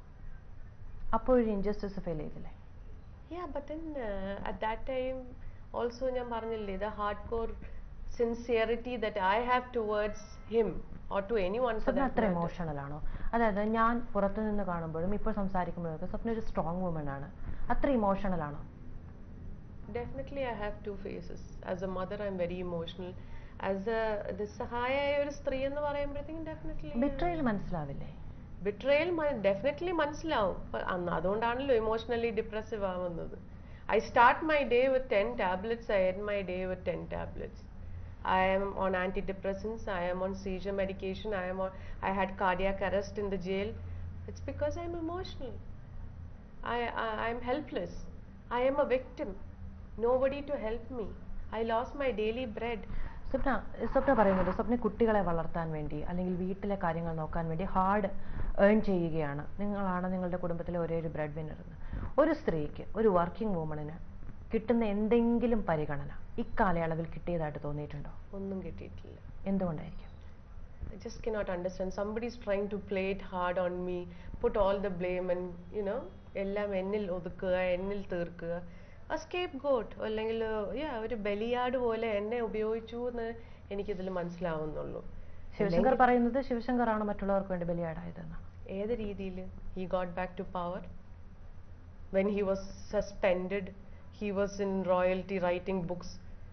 അപ്പോഴൊരു ഇൻജസ്റ്റിസ് ഫീൽ ചെയ്തില്ലേ Yeah, but then uh, at that time also ഞാൻ പറഞ്ഞില്ലേ the hardcore sincerity that I have towards him or to anyone for Swapna that അത്ര matter. Emotional ആണോ അതായത് ഞാൻ പുറത്തു നിന്ന് കാണുമ്പോഴും ഇപ്പോൾ സംസാരിക്കുമ്പോഴൊക്കെ സ്വപ്ന ഒരു സ്ട്രോങ് വുമൺ ആണ് അത്ര ഇമോഷണൽ ആണോ Definitely I have two faces. As a mother I'm very emotional. As a നിസ്സഹായായ ഒരു സ്ത്രീ എന്ന് പറയുമ്പോഴത്തേക്കും definitely ബിട്രയൽ മനസ്സിലാവില്ലേ ബിട്രയൽ ഡെഫിനറ്റ്ലി മനസ്സിലാവും പ- അന്ന് അതുകൊണ്ടാണല്ലോ ഇമോഷണലി ഡിപ്രസീവ് ആവുന്നത് I start my day with ten tablets I end my day with ten tablets I am on antidepressants I am on seizure medication I am on I had cardiac arrest in the jail it's because I am emotional I, I, I'm helpless. I am a victim. Nobody to help me. I lost my daily bread. Swapna Swapna പറയുന്നത് സ്വപ്ന കുട്ടികളെ വളർത്താൻ വേണ്ടി അല്ലെങ്കിൽ വീട്ടിലെ കാര്യങ്ങൾ നോക്കാൻ വേണ്ടി hard earn ചെയ്യുകയാണ് നിങ്ങളാണ് നിങ്ങളുടെ കുടുംബത്തിലെ ഒരേ ഒരു ബ്രെഡ് വിന്നർ എന്ന് ഒരു സ്ത്രീക്ക് ഒരു വർക്കിംഗ് വുമണിന് കിട്ടുന്ന എന്തെങ്കിലും പരിഗണന ഇക്കാലയളവിൽ കിട്ടിയതായിട്ട് തോന്നിയിട്ടുണ്ടോ ഒന്നും കിട്ടിയിട്ടില്ല എന്തുകൊണ്ടായിരിക്കും I just cannot understand. Somebody's trying to play it hard on me, put all the blame and, you know, എല്ലാം എന്നിൽ ഒതുക്കുക എന്നിൽ തീർക്കുക ആ സ്കേപ്പ് ഗോട്ട് അല്ലെങ്കിൽ yeah, ഒരു ബലിയാട് പോലെ എന്നെ ഉപയോഗിച്ചു എന്ന് എനിക്കിതിൽ മനസ്സിലാവുന്നുള്ളൂ ശിവശങ്കർ പറയുന്നത് ശിവശങ്കർ ആണ് മറ്റുള്ളവർക്ക് വേണ്ടി ബലിയാടായതെന്ന് ഏത് രീതിയിൽ he got back to power when he was suspended he was in royalty writing books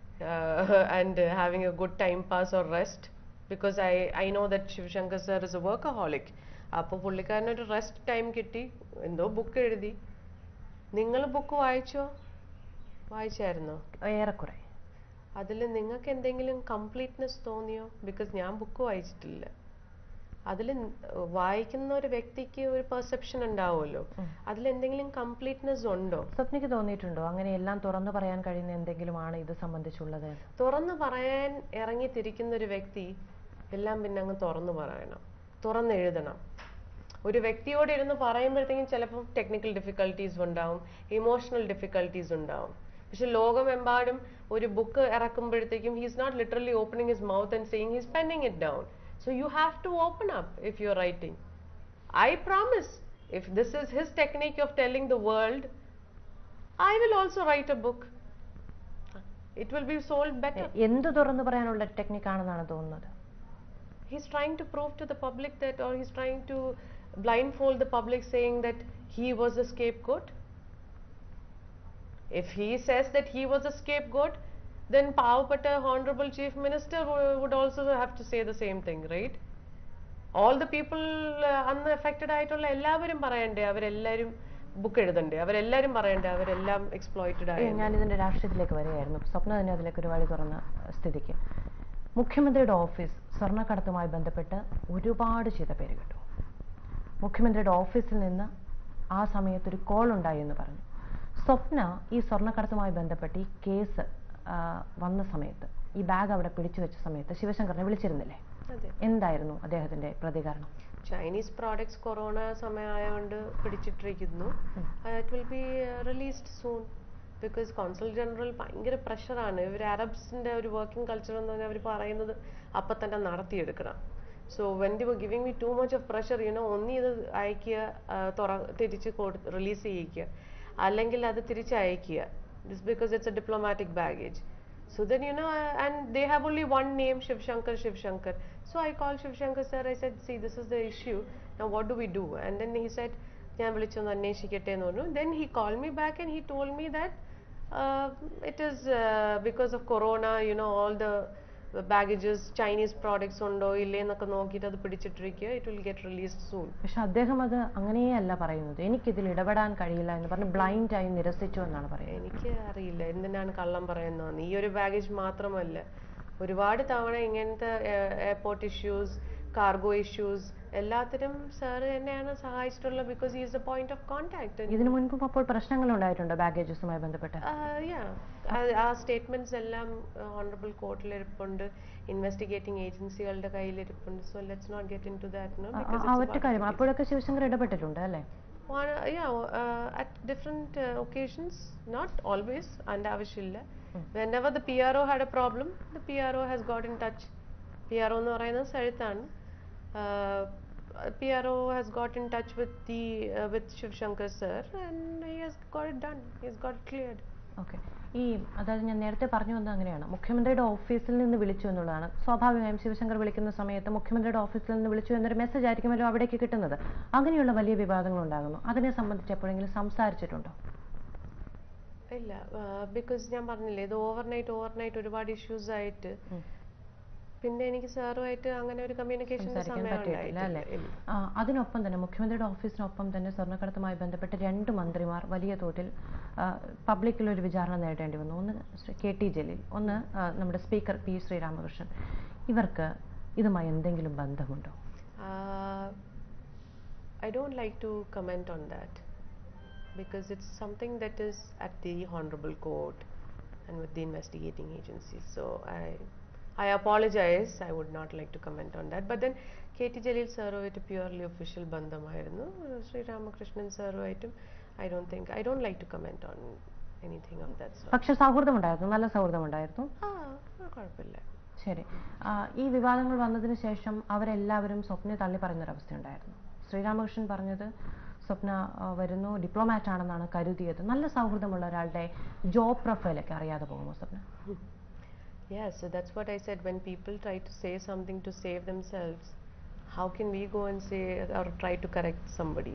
and having a good time pass or rest because I I know that Sivasankar sir is a workaholic അപ്പോൾ പുള്ളിക്കാരനൊരു rest time കിട്ടി എന്തോ book എഴുതി നിങ്ങൾ book വായിച്ചോ വായിച്ചായിരുന്നോ ഏറെക്കുറെ അതിൽ നിങ്ങൾക്ക് എന്തെങ്കിലും കംപ്ലീറ്റ്നെസ് തോന്നിയോ ബിക്കോസ് ഞാൻ ബുക്ക് വായിച്ചിട്ടില്ല അതിൽ വായിക്കുന്ന ഒരു വ്യക്തിക്ക് ഒരു പെർസെപ്ഷൻ ഉണ്ടാവുമല്ലോ ഉം. അതിൽ എന്തെങ്കിലും കംപ്ലീറ്റ്നെസ് ഉണ്ടോ സ്വപ്നയ്ക്ക് തോന്നിയിട്ടുണ്ടോ അങ്ങനെ എല്ലാം തുറന്നു പറയാൻ കഴിയുന്ന എന്തെങ്കിലും ആണ് ഇത് സംബന്ധിച്ചുള്ളത് എന്ന്? തുറന്നു പറയാൻ ഇറങ്ങി തിരിക്കുന്ന ഒരു വ്യക്തി എല്ലാം പിന്നെ അങ്ങ് തുറന്നു പറയണം തുറന്നെഴുതണം ഒരു വ്യക്തിയോട് ഇരുന്ന് പറയുമ്പോഴത്തേക്കും ചിലപ്പോൾ ടെക്നിക്കൽ ഡിഫിക്കൽട്ടീസ് ഉണ്ടാവും ഇമോഷണൽ ഡിഫിക്കൽട്ടീസ് ഉണ്ടാവും പക്ഷെ ലോകമെമ്പാടും ഒരു ബുക്ക് ഇറക്കുമ്പോഴത്തേക്കും he's not literally opening his mouth and saying his pending it down so you have to open up if you are writing I promise if this is his technique of telling the world I will also write a book it will be sold better എന്ത് തുറന്നു പറയാനുള്ള ടെക്നിക്കാണെന്നാണ് തോന്നുന്നത് he's trying to prove to the public that or he's trying to blindfold the public saying that he was a scapegoat if he says that he was a scapegoat then Pavapata honorable chief minister wo- would also have to say the same thing right all the people uh, അന്ന് affected ആയിട്ടുള്ള എല്ലാവരും പറയണ്ടേ അവരെല്ലാരും book എഴുതണ്ടേ അവരെല്ലാരും പറയണ്ടേ അവരെല്ലാം exploited ആയ ഞാൻ ഇതിന്റെ രാഷ്ട്രീയത്തിലേക്ക് വരികയായിരുന്നു സ്വപ്ന തന്നെ അതിലേക്ക് ഒരു വഴി തുറന്ന സ്ഥിതിക്ക് മുഖ്യമന്ത്രിയുടെ ഓഫീസ് സ്വർണ്ണക്കടത്തുമായി ബന്ധപ്പെട്ട് ഒരുപാട് ചെയ്ത പേര് കിട്ടും മുഖ്യമന്ത്രിയുടെ ഓഫീസിൽ നിന്ന് ആ സമയത്ത് ഒരു കോൾ ഉണ്ടായി എന്ന് പറഞ്ഞു സ്വപ്ന ഈ സ്വർണ്ണക്കടത്തുമായി ബന്ധപ്പെട്ട് ഈ കേസ് ആ, വന്ന സമയത്ത് ഈ ബാഗ് അവിടെ പിടിച്ചു വെച്ച സമയത്ത് ശിവശങ്കറിനെ വിളിച്ചിരുന്നില്ലേ അതെ എന്തായിരുന്നു അദ്ദേഹത്തിന്റെ പ്രതികരണം ചൈനീസ് പ്രോഡക്ട്സ് കൊറോണ സമയമായതുകൊണ്ട് പിടിച്ചിട്ടിരിക്കുന്നു it will be released soon because consul general ഭയങ്കര പ്രഷറാണ് ഇവർ അറബ്സിന്റെ ഒരു വർക്കിംഗ് കൾച്ചർ എന്ന് പറഞ്ഞാൽ അവർ പറയുന്നത് അപ്പം തന്നെ നടത്തിയെടുക്കണം so when they were giving me too much of pressure you know ഒന്നി ഇത് അയക്കുക ആ, തുറ തിരിച്ച് റിലീസ് ചെയ്യിക്കുക അല്ലെങ്കിൽ അത് തിരിച്ച് അയക്കുക this because it's a diplomatic baggage So then, you know, uh, and they have only one name, Shiv Shankar, Shiv Shankar. So I called Shiv Shankar sir, I said, see, this is the issue. Now what do we do? And then he said, ഞാൻ വിളിച്ചൊന്ന് അന്വേഷിക്കട്ടെ എന്ന് പറഞ്ഞു then he called me back and he told me that uh, it is uh, because of corona you know all the baggages chinese products ഉണ്ടോ ഇല്ലേ എന്നൊക്കെ നോക്കിയിട്ട് അത് പിടിച്ചിട്ടിരിക്കുക it will get released soon പക്ഷെ അദ്ദേഹം അത് അങ്ങനെയല്ല പറയുന്നത് എനിക്കിതിൽ ഇടപെടാൻ കഴിയില്ല എന്ന് പറഞ്ഞ് ബ്ലൈൻഡ് ആയി നിരസിച്ചു എന്നാണ് പറയുന്നത് എനിക്ക് അറിയില്ല എന്തിനാണ് കള്ളം പറയുന്നതെന്ന് ഈ ഒരു ബാഗേജ് മാത്രമല്ല ഒരുപാട് തവണ ഇങ്ങനത്തെ എയർപോർട്ട് ഇഷ്യൂസ് കാർഗോ ഇഷ്യൂസ് എല്ലാത്തിനും സാർ തന്നെയാണ് സഹായിച്ചിട്ടുള്ളത് because is a point of contact ഇതിനു മുൻപും അപ്പോൾ പ്രശ്നങ്ങൾ ഉണ്ടായിട്ടുണ്ടോ ബാഗേജസുമായി ബന്ധപ്പെട്ട് ആ സ്റ്റേറ്റ്മെന്റ്സ് എല്ലാം ഓണറബിൾ കോർട്ടിലിരിപ്പുണ്ട് ഇൻവെസ്റ്റിഗേറ്റിംഗ് ഏജൻസികളുടെ കയ്യിലിരിപ്പുണ്ട് so let's not get into that no ആ- ആ- ആ ഒറ്റ കാര്യം അപ്പോഴൊക്കെ ശിവശങ്കർ ഇടപെട്ടിട്ടുണ്ട് അല്ലേ One, uh, yeah, uh, at different uh, occasions, not always, and ആവശ്യമില്ല whenever the PRO had a problem, the PRO has got in touch. PRO എന്ന് പറയുന്നത് സഴുത്താണ് PRO has got in touch with the uh, with Shiv Shankar sir and he has got it done. He has got it cleared. Okay ഈ അതായത് ഞാൻ നേരത്തെ പറഞ്ഞു വന്നത് അങ്ങനെയാണ് മുഖ്യമന്ത്രിയുടെ ഓഫീസിൽ നിന്ന് വിളിച്ചു എന്നുള്ളതാണ് സ്വാഭാവികമായും ശിവശങ്കർ വിളിക്കുന്ന സമയത്ത് മുഖ്യമന്ത്രിയുടെ ഓഫീസിൽ നിന്ന് വിളിച്ചു എന്നൊരു മെസ്സേജ് ആയിരിക്കുമല്ലോ അവിടേക്ക് കിട്ടുന്നത് അങ്ങനെയുള്ള വലിയ വിവാദങ്ങൾ ഉണ്ടാകുന്നു അതിനെ സംബന്ധിച്ച് എപ്പോഴെങ്കിലും സംസാരിച്ചിട്ടുണ്ടോ ഇല്ല ബിക്കോസ് ഞാൻ പറഞ്ഞില്ലേ ഇത് ഓവർനൈറ്റ് ഓവർനൈറ്റ് ഒരുപാട് ഇഷ്യൂസ് ആയിട്ട് ഉം. പിന്നെ എനിക്ക് സാറുമായിട്ട് അങ്ങനെ ഒരു കമ്മ്യൂണിക്കേഷൻ്റെ സംസാരിക്കാൻ സമയം പറ്റിയിട്ടില്ല അല്ലേ ഉണ്ടായിട്ടില്ല ആ, അതിനൊപ്പം തന്നെ മുഖ്യമന്ത്രിയുടെ ഓഫീസിനൊപ്പം തന്നെ സ്വർണ്ണക്കടത്തുമായി ബന്ധപ്പെട്ട് രണ്ട് മന്ത്രിമാർ വലിയ തോതിൽ പബ്ലിക്കിൽ ഒരു വിചാരണ നേരിടേണ്ടി വന്നു ഒന്ന് ശ്രീ കെ ടി ജലീൽ ഒന്ന് ആ, നമ്മുടെ സ്പീക്കർ പി ശ്രീരാമകൃഷ്ണൻ ഇവർക്ക് ഇതുമായി എന്തെങ്കിലും ബന്ധമുണ്ടോ Uh, I don't like to comment on that because it's something that is at the Honorable Court and with the investigating agencies. So I, I apologize. I would not like to comment on that. But then KT Jalil സാറുമായിട്ട് purely official ബന്ധമായിരുന്നു ശ്രീ രാമകൃഷ്ണൻ സാറുമായിട്ടും I don't think I don't like to comment on anything of that sort പക്ഷെ സൗഹൃദമുണ്ടായിരുന്നു നല്ല സൗഹൃദമുണ്ടായിരുന്നു ആ ആ, കുഴപ്പമില്ല ശരി ആ, ഈ വിവാദങ്ങൾ വന്നതിന് ശേഷം അവരെല്ലാവരും സ്വപ്നയെ തള്ളി പറയുന്നൊരവസ്ഥയുണ്ടായിരുന്നു ശ്രീരാമകൃഷ്ണൻ പറഞ്ഞത് സ്വപ്ന ആ, വരുന്നു ഡിപ്ലോമാറ്റ് ആണെന്നാണ് കരുതിയത് നല്ല സൗഹൃദമുള്ള ഒരാളുടെ ജോബ് പ്രൊഫൈലൊക്കെ അറിയാതെ പോകുമോ Swapna Yeah, so that's what I said. When people try to say something to save themselves, how can we go and say or try to correct somebody?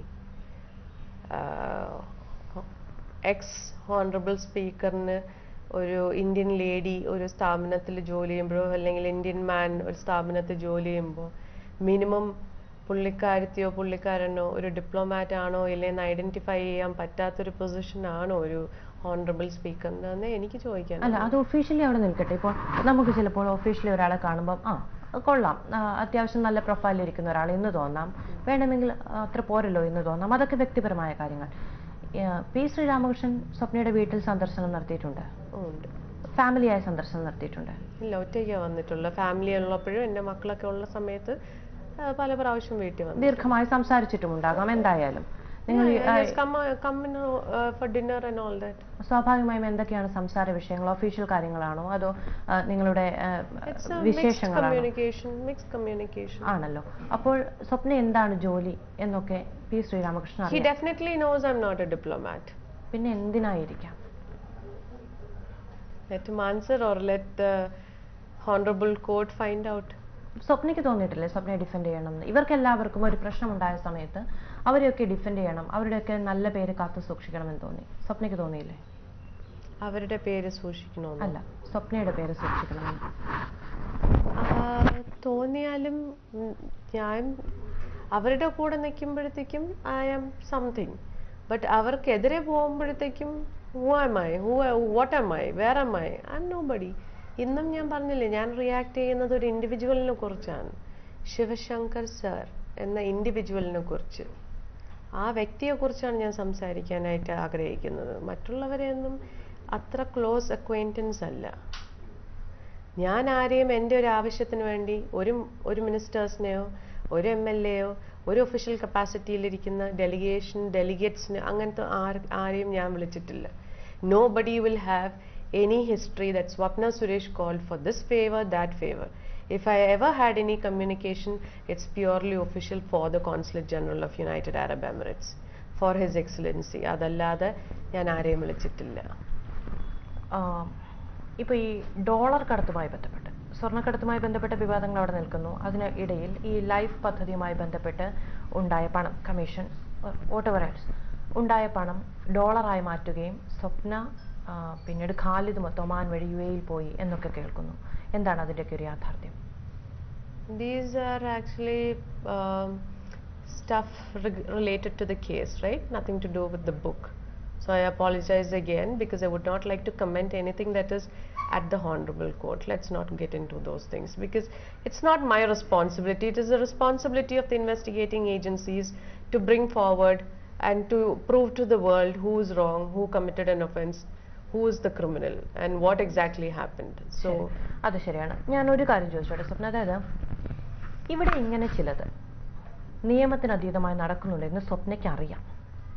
Ex honourable സ്പീക്കറിന് ഒരു ഇന്ത്യൻ ലേഡി ഒരു സ്ഥാപനത്തിൽ ജോലി ചെയ്യുമ്പോഴോ അല്ലെങ്കിൽ ഇന്ത്യൻ മാൻ ഒരു സ്ഥാപനത്തിൽ ജോലി ചെയ്യുമ്പോൾ മിനിമം പുള്ളിക്കാരത്തിയോ പുള്ളിക്കാരനോ ഒരു ഡിപ്ലോമാറ്റ് ആണോ ഇല്ലെന്ന് ഐഡന്റിഫൈ ചെയ്യാൻ പറ്റാത്തൊരു പൊസിഷൻ ആണോ ഒരു ഹോണറബിൾ സ്പീക്കറിന് എനിക്ക് ചോദിക്കാൻ അല്ല അത് ഒഫീഷ്യലി അവിടെ നിൽക്കട്ടെ ഇപ്പോൾ നമുക്ക് ചിലപ്പോൾ ഒഫീഷ്യലി ഒരാളെ കാണുമ്പം ആ കൊള്ളാം ആ, അത്യാവശ്യം നല്ല പ്രൊഫൈലിൽ ഇരിക്കുന്ന ഒരാൾ എന്ന് തോന്നാം വേണമെങ്കിൽ ആ, അത്ര പോരല്ലോ എന്ന് തോന്നാം അതൊക്കെ വ്യക്തിപരമായ കാര്യങ്ങൾ ഏ, പി ശ്രീരാമകൃഷ്ണൻ സ്വപ്നയുടെ വീട്ടിൽ സന്ദർശനം നടത്തിയിട്ടുണ്ട് ഉണ്ട് ഫാമിലിയായ സന്ദർശനം നടത്തിയിട്ടുണ്ട് ഇല്ല ഒറ്റയ്ക്കാണ് വന്നിട്ടുള്ള ഫാമിലി ഉള്ളപ്പോഴും എൻ്റെ മക്കളൊക്കെ ഉള്ള സമയത്ത് ആ, പല പ്രാവശ്യം വീട്ടിൽ വന്നു ദീർഘമായി സംസാരിച്ചിട്ടുമുണ്ടാകാം എന്തായാലും നിങ്ങൾ ഈ, ആ, for dinner and all that സ്വാഭാവികമായും എന്തൊക്കെയാണ് സംസാര വിഷയങ്ങൾ ഒഫീഷ്യൽ കാര്യങ്ങളാണോ അതോ ആ, നിങ്ങളുടെ ആ, വിശേഷങ്ങളാണോ കമ്മ്യൂണിക്കേഷൻ മിക്സ് കമ്മ്യൂണിക്കേഷൻ ആണല്ലോ അപ്പോൾ സ്വപ്ന എന്താണ് ജോലി എന്നൊക്കെ പി ശ്രീരാമകൃഷ്ണൻ ഹി അറിയാം definitely knows I M not a diplomat പിന്നെ എന്തിനായിരിക്കാം let him answer or let the honorable court find out സ്വപ്നയ്ക്ക് തോന്നിയിട്ടില്ലേ സ്വപ്നയെ ഡിഫെൻഡ് ചെയ്യണം എന്ന് ഇവർക്ക് എല്ലാവർക്കും ഒരു പ്രശ്നമുണ്ടായ സമയത്ത് അവരെയൊക്കെ ഡിഫെൻഡ് ചെയ്യണം അവരുടെയൊക്കെ നല്ല പേര് കാത്തു സൂക്ഷിക്കണമെന്ന് തോന്നി സ്വപ്നയ്ക്ക് തോന്നിയില്ലേ അവരുടെ പേര് സൂക്ഷിക്കണമെന്ന് അല്ല സ്വപ്നയുടെ പേര് സൂക്ഷിക്കണമെന്ന് ആ, തോന്നിയാലും ഉം, ഞാൻ അവരുടെ കൂടെ നിൽക്കുമ്പോഴത്തേക്കും ഐ ആം സംതിങ് ബട്ട് അവർക്കെതിരെ പോകുമ്പോഴത്തേക്കും who am I who what am I where am I I am nobody ഇന്നും ഞാൻ പറഞ്ഞില്ലേ ഞാൻ റിയാക്ട് ചെയ്യുന്നത് ഒരു ഇൻഡിവിജ്വലിനെ കുറിച്ചാണ് ശിവശങ്കർ സർ എന്ന ഇൻഡിവിജ്വലിനെ കുറിച്ച് ആ വ്യക്തിയെ കുറിച്ചാണ് ഞാൻ സംസാരിക്കാനായിട്ട് ആഗ്രഹിക്കുന്നത് മറ്റുള്ളവരെയൊന്നും അത്ര ക്ലോസ് അക്വൈൻറ്റൻസ് അല്ല ഞാൻ ആരെയും എൻ്റെ ഒരു ആവശ്യത്തിന് വേണ്ടി ഒരു ഒരു മിനിസ്റ്റേഴ്സിനെയോ ഒരു എം എൽ എയോ ഒരു ഒഫീഷ്യൽ കപ്പാസിറ്റിയിലിരിക്കുന്ന ഡെലിഗേഷൻ ഡെലിഗേറ്റ്സിന് അങ്ങനത്തെ ആർ- ആരെയും ഞാൻ വിളിച്ചിട്ടില്ല nobody will have any history that Swapna Suresh called for this favour that favour if I ever had any communication it's purely official for the consulate general of United Arab Emirates for his excellency അതല്ലാതെ ഞാൻ ആരെയും വിളിച്ചിട്ടില്ല ഇപ്പോൾ ഈ dollar കടത്തുമായി ബന്ധപ്പെട്ട് സ്വർണ്ണക്കടത്തുമായി ബന്ധപ്പെട്ട വിവാദങ്ങൾ അവിടെ നിൽക്കുന്നു അതിന് ഇടയിൽ ഈ ലൈഫ് പദ്ധതിയുമായി ബന്ധപ്പെട്ട് ഉണ്ടായ പണം കമ്മീഷൻ വോട്ടവർ ഉണ്ടായ പണം ഡോളറായി മാറ്റുകയും സ്വപ്ന ആ, പിന്നീട് ഖാലിദ് ഒമാൻ വഴി യു എയിൽ പോയി എന്നൊക്കെ കേൾക്കുന്നു എന്താണ് അതിൻ്റെയൊക്കെ ഒരു യാഥാർത്ഥ്യം These are actually um, stuff reg- related to the case, right? Nothing to do with the book. So I apologize again because I would not like to comment anything that is at the Honorable Court. Let's not get into those things because it's not my responsibility. It is the responsibility of the investigating agencies to bring forward and to prove to the world who is wrong, who committed an offense, who is the criminal, and what exactly happened. So. അത് ശരിയാണ് ഞാൻ ഒരു കാര്യം ചോദിച്ചോട്ടെ സ്വപ്ന അതായത് ഇവിടെ ഇങ്ങനെ ചിലത് നിയമത്തിന് അതീതമായി നടക്കുന്നുണ്ട് എന്ന് സ്വപ്നയ്ക്ക് അറിയാം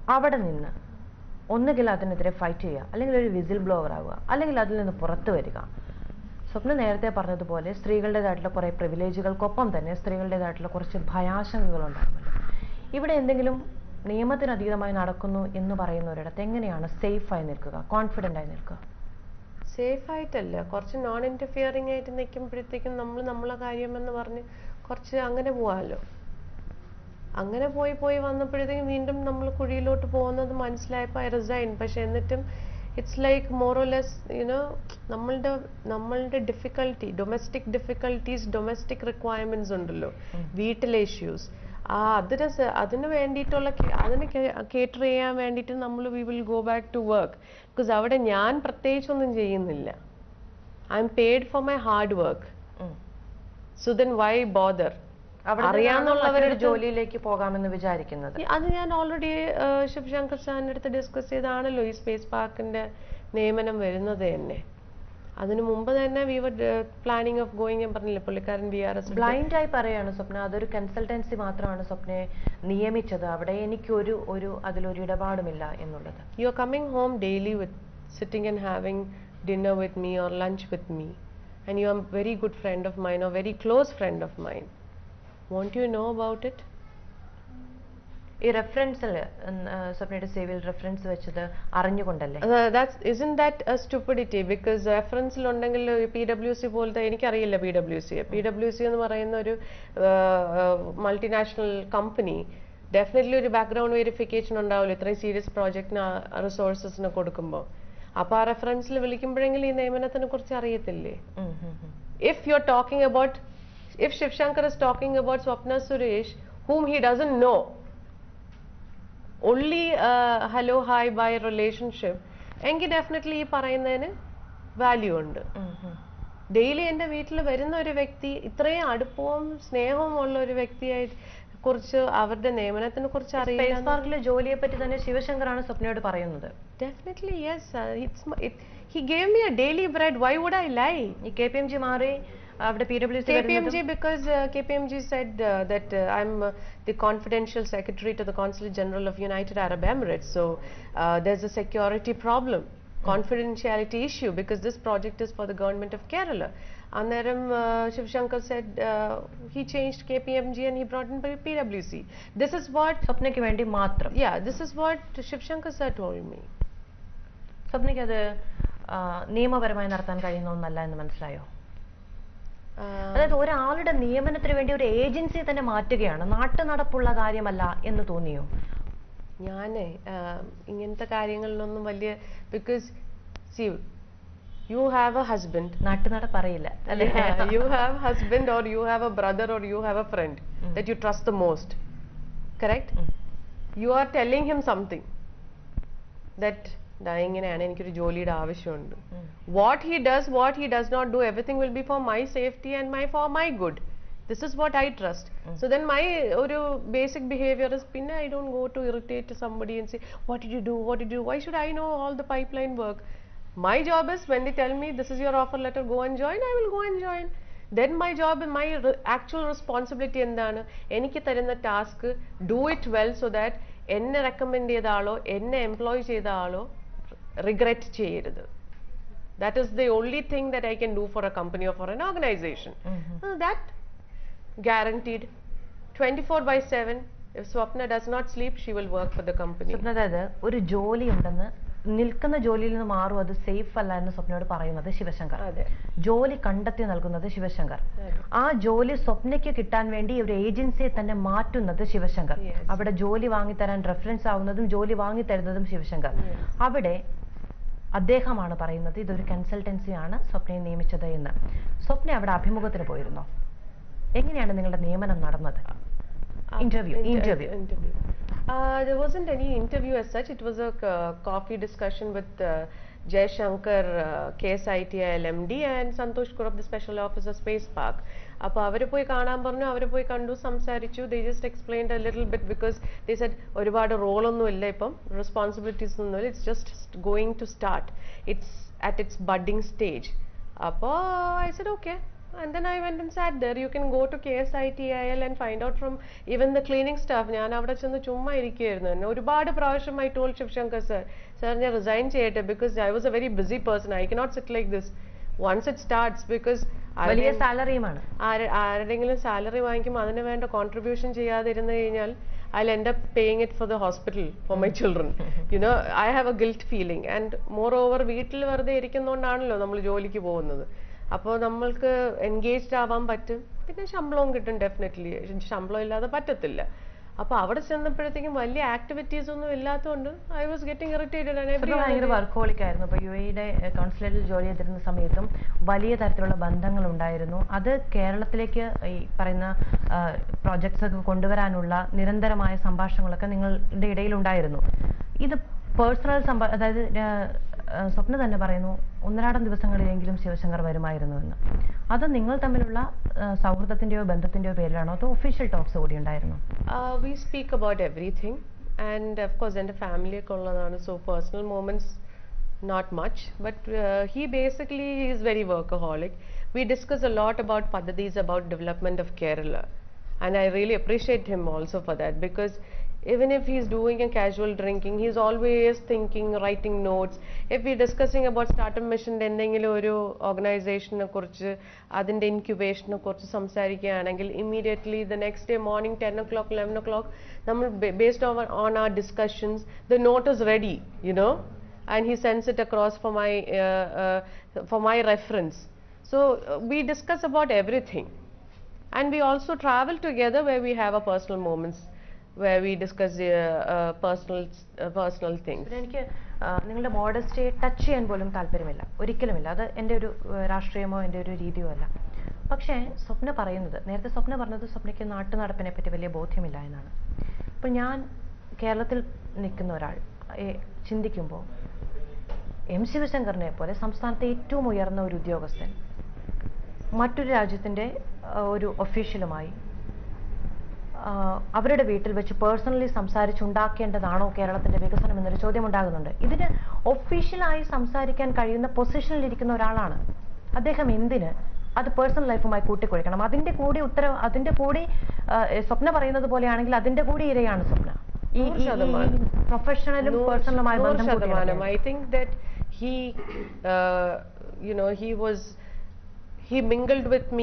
അവിടെ നിന്ന് ഒന്നുകിൽ അതിനെതിരെ ഫൈറ്റ് ചെയ്യുക അല്ലെങ്കിൽ ഒരു വിസിൽ ബ്ലോവർ ആവുക അല്ലെങ്കിൽ അതിൽ നിന്ന് പുറത്തു വരിക സ്വപ്ന നേരത്തെ പറഞ്ഞതുപോലെ സ്ത്രീകളുടേതായിട്ടുള്ള കുറേ പ്രിവിലേജുകൾക്കൊപ്പം തന്നെ സ്ത്രീകളുടേതായിട്ടുള്ള കുറച്ച് ഭയാശങ്കകൾ ഉണ്ടാകുമല്ലോ ഇവിടെ എന്തെങ്കിലും നിയമത്തിന് അതീതമായി നടക്കുന്നു എന്ന് പറയുന്നവരിടത്ത് എങ്ങനെയാണ് സേഫായി നിൽക്കുക കോൺഫിഡൻ്റ് ആയി നിൽക്കുക സേഫ് ആയിട്ടല്ല കുറച്ച് നോൺ ഇന്റർഫിയറിംഗ് ആയിട്ട് നിൽക്കുമ്പോഴത്തേക്കും നമ്മൾ നമ്മളെ കാര്യമെന്ന് പറഞ്ഞ് കുറച്ച് അങ്ങനെ പോവാമല്ലോ അങ്ങനെ പോയി പോയി വന്നപ്പോഴത്തേക്കും വീണ്ടും നമ്മൾ കുഴിയിലോട്ട് പോകുന്നത് മനസ്സിലായപ്പോൾ ഐ റിസൈൻ പക്ഷെ എന്നിട്ടും ഇറ്റ്സ് ലൈക്ക് മോറോലെസ് യുനോ നമ്മളുടെ നമ്മളുടെ difficulty domestic difficulties domestic requirements ഉണ്ടല്ലോ വീട്ടിലെ ഇഷ്യൂസ് ആ അതിന് സ- അതിന് വേണ്ടിയിട്ടുള്ള കെ- അതിന് കേറ്റർ ചെയ്യാൻ വേണ്ടിയിട്ട് നമ്മൾ we will go back to work because അവിടെ ഞാൻ പ്രത്യേകിച്ചൊന്നും ചെയ്യുന്നില്ല I am paid for my hard work so then why bother അവിടെ അറിയാവുന്നവരുടെ ഒരു ജോലിയിലേക്ക് പോകാമെന്ന് വിചാരിക്കുന്നത് അത് ഞാൻ ഓൾറെഡി ശിവശങ്കർ സാറിൻ്റെ അടുത്ത് ഡിസ്കസ് ചെയ്താണല്ലോ ഈ സ്പേസ് പാർക്കിന്റെ നിയമനം വരുന്നത് തന്നെ അതിനു മുമ്പ് തന്നെ we were planning of going ഞാൻ പറഞ്ഞില്ലേ പുള്ളിക്കാരൻ ബി ആർ എസ് ബ്ലൈൻഡ് ആയി പറയാണ് സ്വപ്ന അതൊരു കൺസൾട്ടൻസി മാത്രമാണ് സ്വപ്നയെ നിയമിച്ചത് അവിടെ എനിക്കൊരു ഒരു അതിലൊരു ഇടപാടുമില്ല എന്നുള്ളത് you are coming home daily with sitting and having dinner with me or lunch with me and you are a very good friend of mine or very close friend of mine won't you know about it ഈ റെഫറൻസിൽ സ്വപ്നയുടെ സേവിൽ reference വെച്ചത് അറിഞ്ഞുകൊണ്ടല്ലേ Uh, that's isn't that a stupidity because റെഫറൻസിൽ ഉണ്ടെങ്കിൽ P W C പോലത്തെ എനിക്കറിയില്ല P W C P W C എന്ന് പറയുന്ന ഒരു multinational company definitely ഒരു ബാക്ക്ഗ്രൗണ്ട് വെരിഫിക്കേഷൻ ഉണ്ടാവില്ല ഇത്രയും സീരിയസ് പ്രോജക്റ്റിന് റിസോഴ്സസിന് കൊടുക്കുമ്പോൾ അപ്പോൾ ആ റെഫറൻസിൽ വിളിക്കുമ്പോഴെങ്കിലും ഈ നിയമനത്തിനെ കുറിച്ച് അറിയത്തില്ലേ ഉം, ഉം, ഉം. if you're talking about if Shiv Shankar is talking about Swapna Suresh whom he doesn't know only uh, hello hi bye relationship എങ്കിൽ ഡെഫിനറ്റ്ലി ഈ പറയുന്നതിന് വാല്യൂ ഉണ്ട് ഉം, ഉം. ഡെയിലി എൻ്റെ വീട്ടിൽ വരുന്ന ഒരു വ്യക്തി ഇത്രയും അടുപ്പവും സ്നേഹവും ഉള്ള ഒരു വ്യക്തിയെ കുറിച്ച് അവരുടെ നിയമനത്തിനെ കുറിച്ച് സ്പേസ് അറിയില്ല പാർക്കിലെ ജോലിയെ പറ്റി തന്നെ ശിവശങ്കറാണ് സ്വപ്നയോട് പറയുന്നത് definitely yes it's he gave me a daily bread why would I lie ഈ കെ പി എം ജി മാറി അവിടെ P W C KPMG because uh, KPMG said uh, that uh, I'm uh, the confidential secretary to the Consulate General of United Arab Emirates. So uh, there's a security problem, confidentiality issue because this project is for the government of Kerala. Anaram uh, Shiv Shankar said uh, he changed KPMG and he brought in PwC. This is what, സ്വപ്നയ്ക്ക് വേണ്ടി മാത്രം yeah, this is what Shiv Shankar sir told me. സ്വപ്നയ്ക്ക് അത് ആ, നിയമപരമായി നടത്താൻ കഴിയുന്ന ഒന്നല്ല എന്ന് മനസ്സിലായോ Uh, അതായത് ഒരാളുടെ നിയമനത്തിന് വേണ്ടി ഒരു ഏജൻസിയെ തന്നെ മാറ്റുകയാണ് നാട്ടു നടപ്പുള്ള കാര്യമല്ല എന്ന് തോന്നിയോ ഞാനേ ആഹ്, ഇങ്ങനത്തെ കാര്യങ്ങളിലൊന്നും വലിയ because see you have a husband നാട്ടു നടപ്പറിയില്ല അല്ലേ you have husband or you have a brother or you have a friend Mm. that you trust the most correct Mm. you are telling him something that "ദാ ഇങ്ങനെയാണ് എനിക്കൊരു ജോലിയുടെ ആവശ്യമുണ്ട് ഉം. what he does what he does not do everything will be for my safety and my for my good this is what i trust Mm. so then my ഒരു basic behavior is പിന്നെ i don't go to irritate somebody and say what did you do what did you do why should i know all the pipeline work my job is when they tell me this is your offer letter go and join i will go and join then my job and my re- actual responsibility എന്താണ് എനിക്ക് തരുന്ന task do it well so that എന്നെ recommend ചെയ്ത ആളോ എന്നെ employ ചെയ്ത ആളോ regret ചെയ്യരുത് that is the only thing that I can do for a company or for an organization. ഉം, ഉം. Uh, that guaranteed 24 by 7 if Swapna does not sleep she will work for the company. സ്വപ്ന അതായത് ഒരു ജോലി ഉണ്ടെന്ന് നിൽക്കുന്ന ജോലിയിൽ നിന്ന് മാറും അത് സേഫ് അല്ല എന്ന് സ്വപ്നയോട് പറയുന്നത് ശിവശങ്കർ അതെ ജോലി കണ്ടെത്തി നൽകുന്നത് ശിവശങ്കർ അതെ. ആ ജോലി സ്വപ്നയ്ക്ക് കിട്ടാൻ വേണ്ടി ഒരു ഏജൻസിയെ തന്നെ മാറ്റുന്നത് ശിവശങ്കർ Yes. അവിടെ ജോലി വാങ്ങിത്തരാൻ റെഫറൻസ് ആവുന്നതും ജോലി വാങ്ങിത്തരുന്നതും ശിവശങ്കർ Yes. അവിടെ അദ്ദേഹമാണ് പറയുന്നത് ഇതൊരു കൺസൾട്ടൻസിയാണ് സ്വപ്നയെ നിയമിച്ചത് എന്ന് സ്വപ്ന അവിടെ അഭിമുഖത്തിന് പോയിരുന്നോ എങ്ങനെയാണ് നിങ്ങളുടെ നിയമനം നടന്നത് Uh, Interview, inter- interview. interview. Uh, there wasn't any interview as such. It was a uh, coffee discussion with uh, Jay Shankar, uh, KSITI LMD, and Santosh Kurab, the Special Officer, Space Park. അപ്പോൾ അവർ പോയി കാണാൻ പറഞ്ഞു അവർ പോയി കണ്ടു സംസാരിച്ചു they just explained a little bit because they said ഒരുപാട് റോളൊന്നും ഇല്ല ഇപ്പം റെസ്പോൺസിബിലിറ്റീസ് ഒന്നുമില്ല it's just going to start it's at it's budding stage അപ്പോൾ I said okay and then I went and sat there. You can go to KSITIL and find out from even the cleaning staff. ഞാൻ അവിടെ ചെന്ന് ചുമ്മാ ഇരിക്കുകയായിരുന്നു എന്നെ ഒരുപാട് പ്രാവശ്യം I told Sivasankar sir sir ഞാൻ റിസൈൻ ചെയ്യട്ടെ because I was a very busy person I cannot sit like this once it starts because വലിയ സാലറിയുമാണ് ആരുടെങ്കിലും സാലറി വാങ്ങിക്കുമ്പോൾ അതിന് വേണ്ട കോൺട്രിബ്യൂഷൻ ചെയ്യാതിരുന്നു കഴിഞ്ഞാൽ I end up paying it for the hospital for my children you know I have a guilt feeling and moreover വീട്ടിൽ വെറുതെ ഇരിക്കുന്നതുകൊണ്ടാണല്ലോ നമ്മൾ ജോലിക്ക് പോകുന്നത് അപ്പോൾ നമ്മൾക്ക് എൻഗേജ്ഡ് ആവാൻ പറ്റും പിന്നെ ശമ്പളവും കിട്ടും ഡെഫിനറ്റ്ലി ശമ്പളം ഇല്ലാതെ പറ്റത്തില്ല അപ്പോൾ അവിടെ ചെന്നപ്പോഴത്തേക്കും വലിയ ആക്ടിവിറ്റീസ് ഒന്നും ഇല്ലാത്തതുകൊണ്ട് I was getting irritated and Swapna ഭയങ്കര വർക്കോളിക് ആയിരുന്നു ഇപ്പൊ യു എയുടെ കോൺസുലേറ്റിൽ ജോലി ചെയ്തിരുന്ന സമയത്തും വലിയ തരത്തിലുള്ള ബന്ധങ്ങൾ ഉണ്ടായിരുന്നു അത് കേരളത്തിലേക്ക് ഈ പറയുന്ന പ്രോജക്ട്സ് ഒക്കെ കൊണ്ടുവരാനുള്ള നിരന്തരമായ സംഭാഷണങ്ങളൊക്കെ നിങ്ങളുടെ ഇടയിൽ ഉണ്ടായിരുന്നു ഇത് പേഴ്സണൽ സംഭാ അതായത് ആ, ആ, സ്വപ്ന തന്നെ പറയുന്നു ഒന്നരാടം ദിവസങ്ങളിലെങ്കിലും ശിവശങ്കർ വരുമായിരുന്നു എന്ന് അത് നിങ്ങൾ തമ്മിലുള്ള ആ, സൗഹൃദത്തിന്റെയോ ബന്ധത്തിന്റെയോ പേരിലാണോ അതോ ഒഫീഷ്യൽ ടോക്സ് കൂടി ഉണ്ടായിരുന്നു Uh, we speak about everything and of course എൻ്റെ ഫാമിലിയൊക്കെ ഉള്ളതാണ് so personal moments not much but uh, he basically is very workaholic we discuss a lot about padadis about development of kerala and i really appreciate him also for that because even if he's doing a casual drinking he's always thinking writing notes if we're discussing about startup mission എന്തെങ്കിലും ഒരു ഓർഗനൈസേഷനെ കുറിച്ച് അതിൻ്റെ ഇൻക്യുബേഷനെ കുറിച്ച് സംസാരിക്കുകയാണെങ്കിൽ immediately the next day morning ten o'clock eleven o'clock നമ്മൾ based on on our discussions the note is ready you know and he sends it across for my uh, uh, for my reference so uh, we discuss about everything and we also travel together where we have our personal moments where we discuss uh, uh, personal uh, personal things പിന്നെ എനിക്ക് ആ, നിങ്ങളുടെ മോഡസ്റ്റിയെ touch ചെയ്യാൻ പോലും താല്പര്യമില്ല ഒരിക്കലുമില്ല അത് എൻ്റെ ഒരു ആ, രാഷ്ട്രീയമോ എൻ്റെ ഒരു രീതിയോ അല്ല പക്ഷേ സ്വപ്ന പറയുന്നത് നേരത്തെ സ്വപ്ന പറഞ്ഞത് സ്വപ്നയ്ക്ക് നാട്ടു നടപ്പിനെ പറ്റി വലിയ ബോധ്യമില്ല എന്നാണ് ഇപ്പം ഞാൻ കേരളത്തിൽ നിൽക്കുന്ന ഒരാൾ ഏ, ചിന്തിക്കുമ്പോൾ എം ശിവശങ്കറിനെ പോലെ സംസ്ഥാനത്തെ ഏറ്റവും ഉയർന്ന ഒരു ഉദ്യോഗസ്ഥൻ മറ്റൊരു രാജ്യത്തിൻ്റെ ആ, ഒരു ഒഫീഷ്യലുമായി ആ, അവരുടെ വീട്ടിൽ വെച്ച് പേഴ്സണലി സംസാരിച്ചുണ്ടാക്കേണ്ടതാണോ കേരളത്തിന്റെ വികസനം എന്നൊരു ചോദ്യം ഉണ്ടാകുന്നുണ്ട് ഇതിന് ഒഫീഷ്യലായി സംസാരിക്കാൻ കഴിയുന്ന പൊസിഷനിൽ ഇരിക്കുന്ന ഒരാളാണ് അദ്ദേഹം എന്തിന് അത് പേഴ്സണൽ ലൈഫുമായി കൂട്ടിക്കുഴയ്ക്കണം അതിന്റെ കൂടി ഉത്തരവ് അതിന്റെ കൂടി ആ, സ്വപ്ന പറയുന്നത് പോലെയാണെങ്കിൽ അതിന്റെ കൂടി ഇരയാണ് സ്വപ്ന ഈ നൂറ് ശതമാനം. പ്രൊഫഷണലും പേഴ്സണലുമായ നൂറ് ബന്ധം ശതമാനം കൂട്ടിയിണക്കുകയാണ്. I think that he, uh, you know, he was, he mingled with me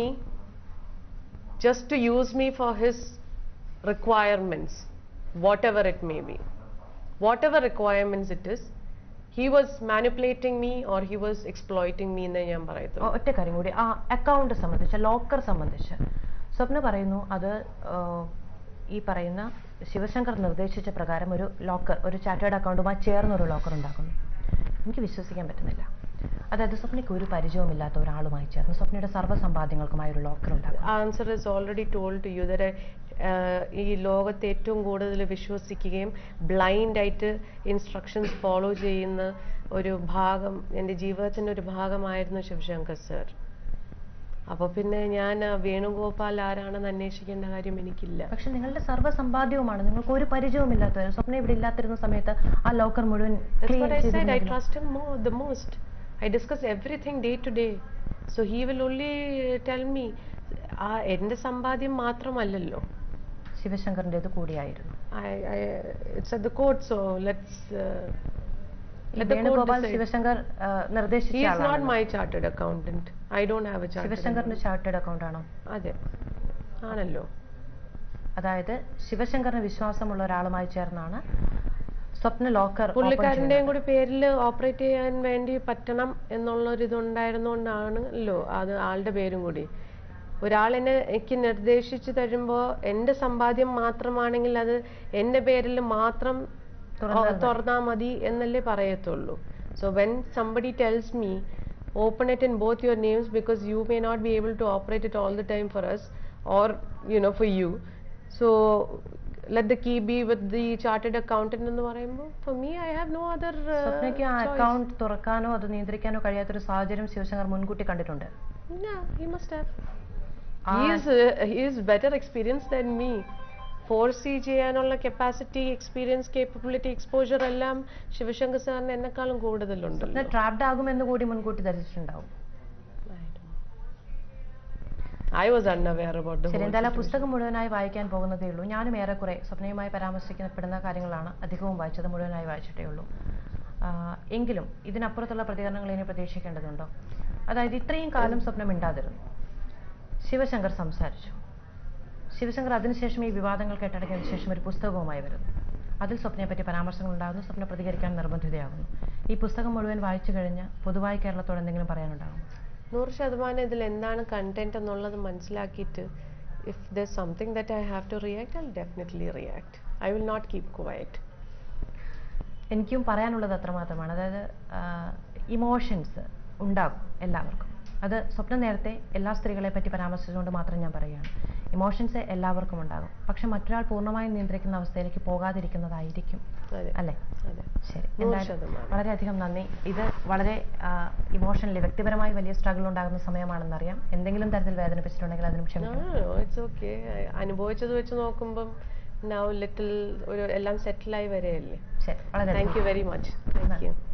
just to use me for his requirements, whatever it may be. Whatever requirements it is, he was manipulating me or he was exploiting me എന്നേ ഞാൻ പറയത്തുള്ളൂ O- ഒറ്റ കാര്യം കൂടി ആ account സംബന്ധിച്ച് locker സംബന്ധിച്ച് സ്വപ്ന പറയുന്നു അത് ആ, ഈ പറയുന്ന ശിവശങ്കർ നിർദ്ദേശിച്ച പ്രകാരം ഒരു ലോക്കർ ഒരു ചാർട്ടേഡ് അക്കൗണ്ടുമായി ചേർന്ന ഒരു ലോക്കർ ഉണ്ടാക്കുന്നു എനിക്ക് വിശ്വസിക്കാൻ പറ്റുന്നില്ല അതായത് സ്വപ്നയ്ക്ക് ഒരു പരിചയവുമില്ലാത്ത ഒരാളുമായി ചേർന്ന് സ്വപ്നയുടെ സർവ്വസമ്പാദ്യങ്ങൾക്കുമായി ഒരു ലോക്കർ ഉണ്ടാക്കും answer is already told to you that ഈ ലോകത്ത് ഏറ്റവും കൂടുതൽ വിശ്വസിക്കുകയും ബ്ലൈൻഡ് ആയിട്ട് ഇൻസ്ട്രക്ഷൻസ് ഫോളോ ചെയ്യുന്ന ഒരു ഭാഗം എൻ്റെ ജീവിതത്തിൻ്റെ ഒരു ഭാഗമായിരുന്നു ശിവശങ്കർ സർ അപ്പോൾ പിന്നെ ഞാൻ ആ, വേണുഗോപാൽ ആരാണെന്ന് അന്വേഷിക്കേണ്ട കാര്യം എനിക്കില്ല പക്ഷെ നിങ്ങളുടെ സർവ്വസമ്പാദ്യവുമാണ് നിങ്ങൾക്ക് ഒരു പരിചയവുമില്ലാത്ത സ്വപ്ന ഇവിടെ ഇല്ലാത്തിരുന്ന സമയത്ത് ആ ലോക്കർ മുഴുവൻ That's clean what I said. I ചെയ്തിരുന്നെങ്കിലും- trust him more, the most. I discuss everything day to day. So he will only uh, tell me. ആ എൻ്റെ സമ്പാദ്യം മാത്രമല്ലല്ലോ ശിവശങ്കറിൻ്റെത് കൂടിയായിരുന്നു I, I, it's at the court, so let's uh, ഈ let the court Venugopal decide. Sivasankar ആ, നിർദ്ദേശിച്ച He is not ആളാണ് my chartered accountant. I don't have a chartered. ശിവശങ്കറിന്റെ ചാർട്ടേഡ് അക്കൗണ്ട് ആണോ accountant. അതെ ആണല്ലോ അതായത് ശിവശങ്കറിന് വിശ്വാസമുള്ള ഒരാളുമായി ചേർന്നാണ് സ്വപ്ന ലോക്കർ പുള്ളിക്കാരൻ്റെയും കൂടി പേരിൽ ഓപ്പറേറ്റ് ചെയ്യാൻ വേണ്ടി പറ്റണം എന്നുള്ളൊരിതുണ്ടായിരുന്നുകൊണ്ടാണല്ലോ അത് ആളുടെ പേരും കൂടി ഒരാൾ എന്നെ എനിക്ക് നിർദ്ദേശിച്ചു തരുമ്പോൾ എൻ്റെ സമ്പാദ്യം മാത്രമാണെങ്കിൽ അത് എൻ്റെ പേരിൽ മാത്രം തുറന്നാൽ തുറന്നാൽ മതി എന്നല്ലേ പറയത്തുള്ളൂ so when somebody tells me open it in both your names because you may not be able to operate it all the time for us or you know for you so let the key be with the chartered accountant എന്ന് പറയുമ്പോൾ for me I have no other സ്വപ്നയ്ക്ക് ആ account തുറക്കാനോ അത് നിയന്ത്രിക്കാനോ കഴിയാത്തൊരു സാഹചര്യം ശിവശങ്കർ മുൻകൂട്ടി കണ്ടിട്ടുണ്ട് Yeah, he must have. Ah. He is uh, he is better experienced than me. Foresee ചെയ്യാനുള്ള കപ്പാസിറ്റി എക്സ്പീരിയൻസ് കേപ്പബിലിറ്റി എക്സ്പോജർ എല്ലാം ശിവശങ്കർ സാറിന് എന്നെക്കാളും കൂടുതലുണ്ടല്ലോ ട്രാപ്ഡ് ആകുമെന്ന് കൂടി മുൻകൂട്ടി ധരിച്ചിട്ടുണ്ടാവും I was unaware about the ശരി എന്തായാലും ആ പുസ്തകം മുഴുവനായി വായിക്കാൻ പോകുന്നതേ ഉള്ളൂ ഞാനും ഏറെക്കുറെ സ്വപ്നയുമായി പരാമർശിക്കപ്പെടുന്ന കാര്യങ്ങളാണ് അധികവും വായിച്ചത് മുഴുവനായി വായിച്ചിട്ടേ ഉള്ളൂ ആ, എങ്കിലും ഇതിനപ്പുറത്തുള്ള പ്രതികരണങ്ങൾ ഇനി പ്രതീക്ഷിക്കേണ്ടതുണ്ടോ അതായത് ഇത്രയും കാലം സ്വപ്നം മിണ്ടാതിരുന്നു ശിവശങ്കർ സംസാരിച്ചു ശിവശങ്കർ അതിനുശേഷം ഈ വിവാദങ്ങൾ കെട്ടടക്കിയതിനു ശേഷം ഒരു പുസ്തകവുമായി വരുന്നു അതിൽ സ്വപ്നയെ പറ്റി പരാമർശങ്ങൾ ഉണ്ടാകുന്നു സ്വപ്ന പ്രതികരിക്കാൻ നിർബന്ധിതയാകുന്നു ഈ പുസ്തകം മുഴുവൻ വായിച്ചു കഴിഞ്ഞ് പൊതുവായി കേരളത്തോട് എന്തെങ്കിലും പറയാനുണ്ടാകും നൂറ് ശതമാനം ഇതിൽ എന്താണ് കണ്ടന്റ് എന്നുള്ളത് മനസ്സിലാക്കിയിട്ട് if there something that I have to react I definitely react I will not keep quiet എനിക്കും പറയാനുള്ളത് അത്രമാത്രമാണ് അതായത് ഇമോഷൻസ് ഉണ്ടാകും എല്ലാവർക്കും അത് സ്വപ്നം നേരത്തെ എല്ലാ സ്ത്രീകളെ പറ്റി പരാമർശിച്ചുകൊണ്ട് മാത്രം ഞാൻ പറയുകയാണ് ഇമോഷൻസ് എല്ലാവർക്കും ഉണ്ടാകും പക്ഷെ മറ്റൊരാൾ പൂർണ്ണമായും നിയന്ത്രിക്കുന്ന അവസ്ഥയിലേക്ക് പോകാതിരിക്കുന്നതായിരിക്കും അതെ അല്ലേ അതെ ശരി നൂറ് എന്തായാലും ശതമാനം. വളരെയധികം നന്ദി ഇത് വളരെ ഇമോഷണലി വ്യക്തിപരമായി വലിയ സ്ട്രഗിൾ ഉണ്ടാകുന്ന സമയമാണെന്നറിയാം എന്തെങ്കിലും തരത്തിൽ വേദനിപ്പിച്ചിട്ടുണ്ടെങ്കിൽ അതിനും ക്ഷമിക്കണം ഇറ്റ്സ് ഓക്കെ അനുഭവിച്ചത് വെച്ച് നോക്കുമ്പം നൗ ലിറ്റിൽ ഒരു എല്ലാം സെറ്റിലായി വരെയല്ലേ ശരി വളരെ thank you very much thank U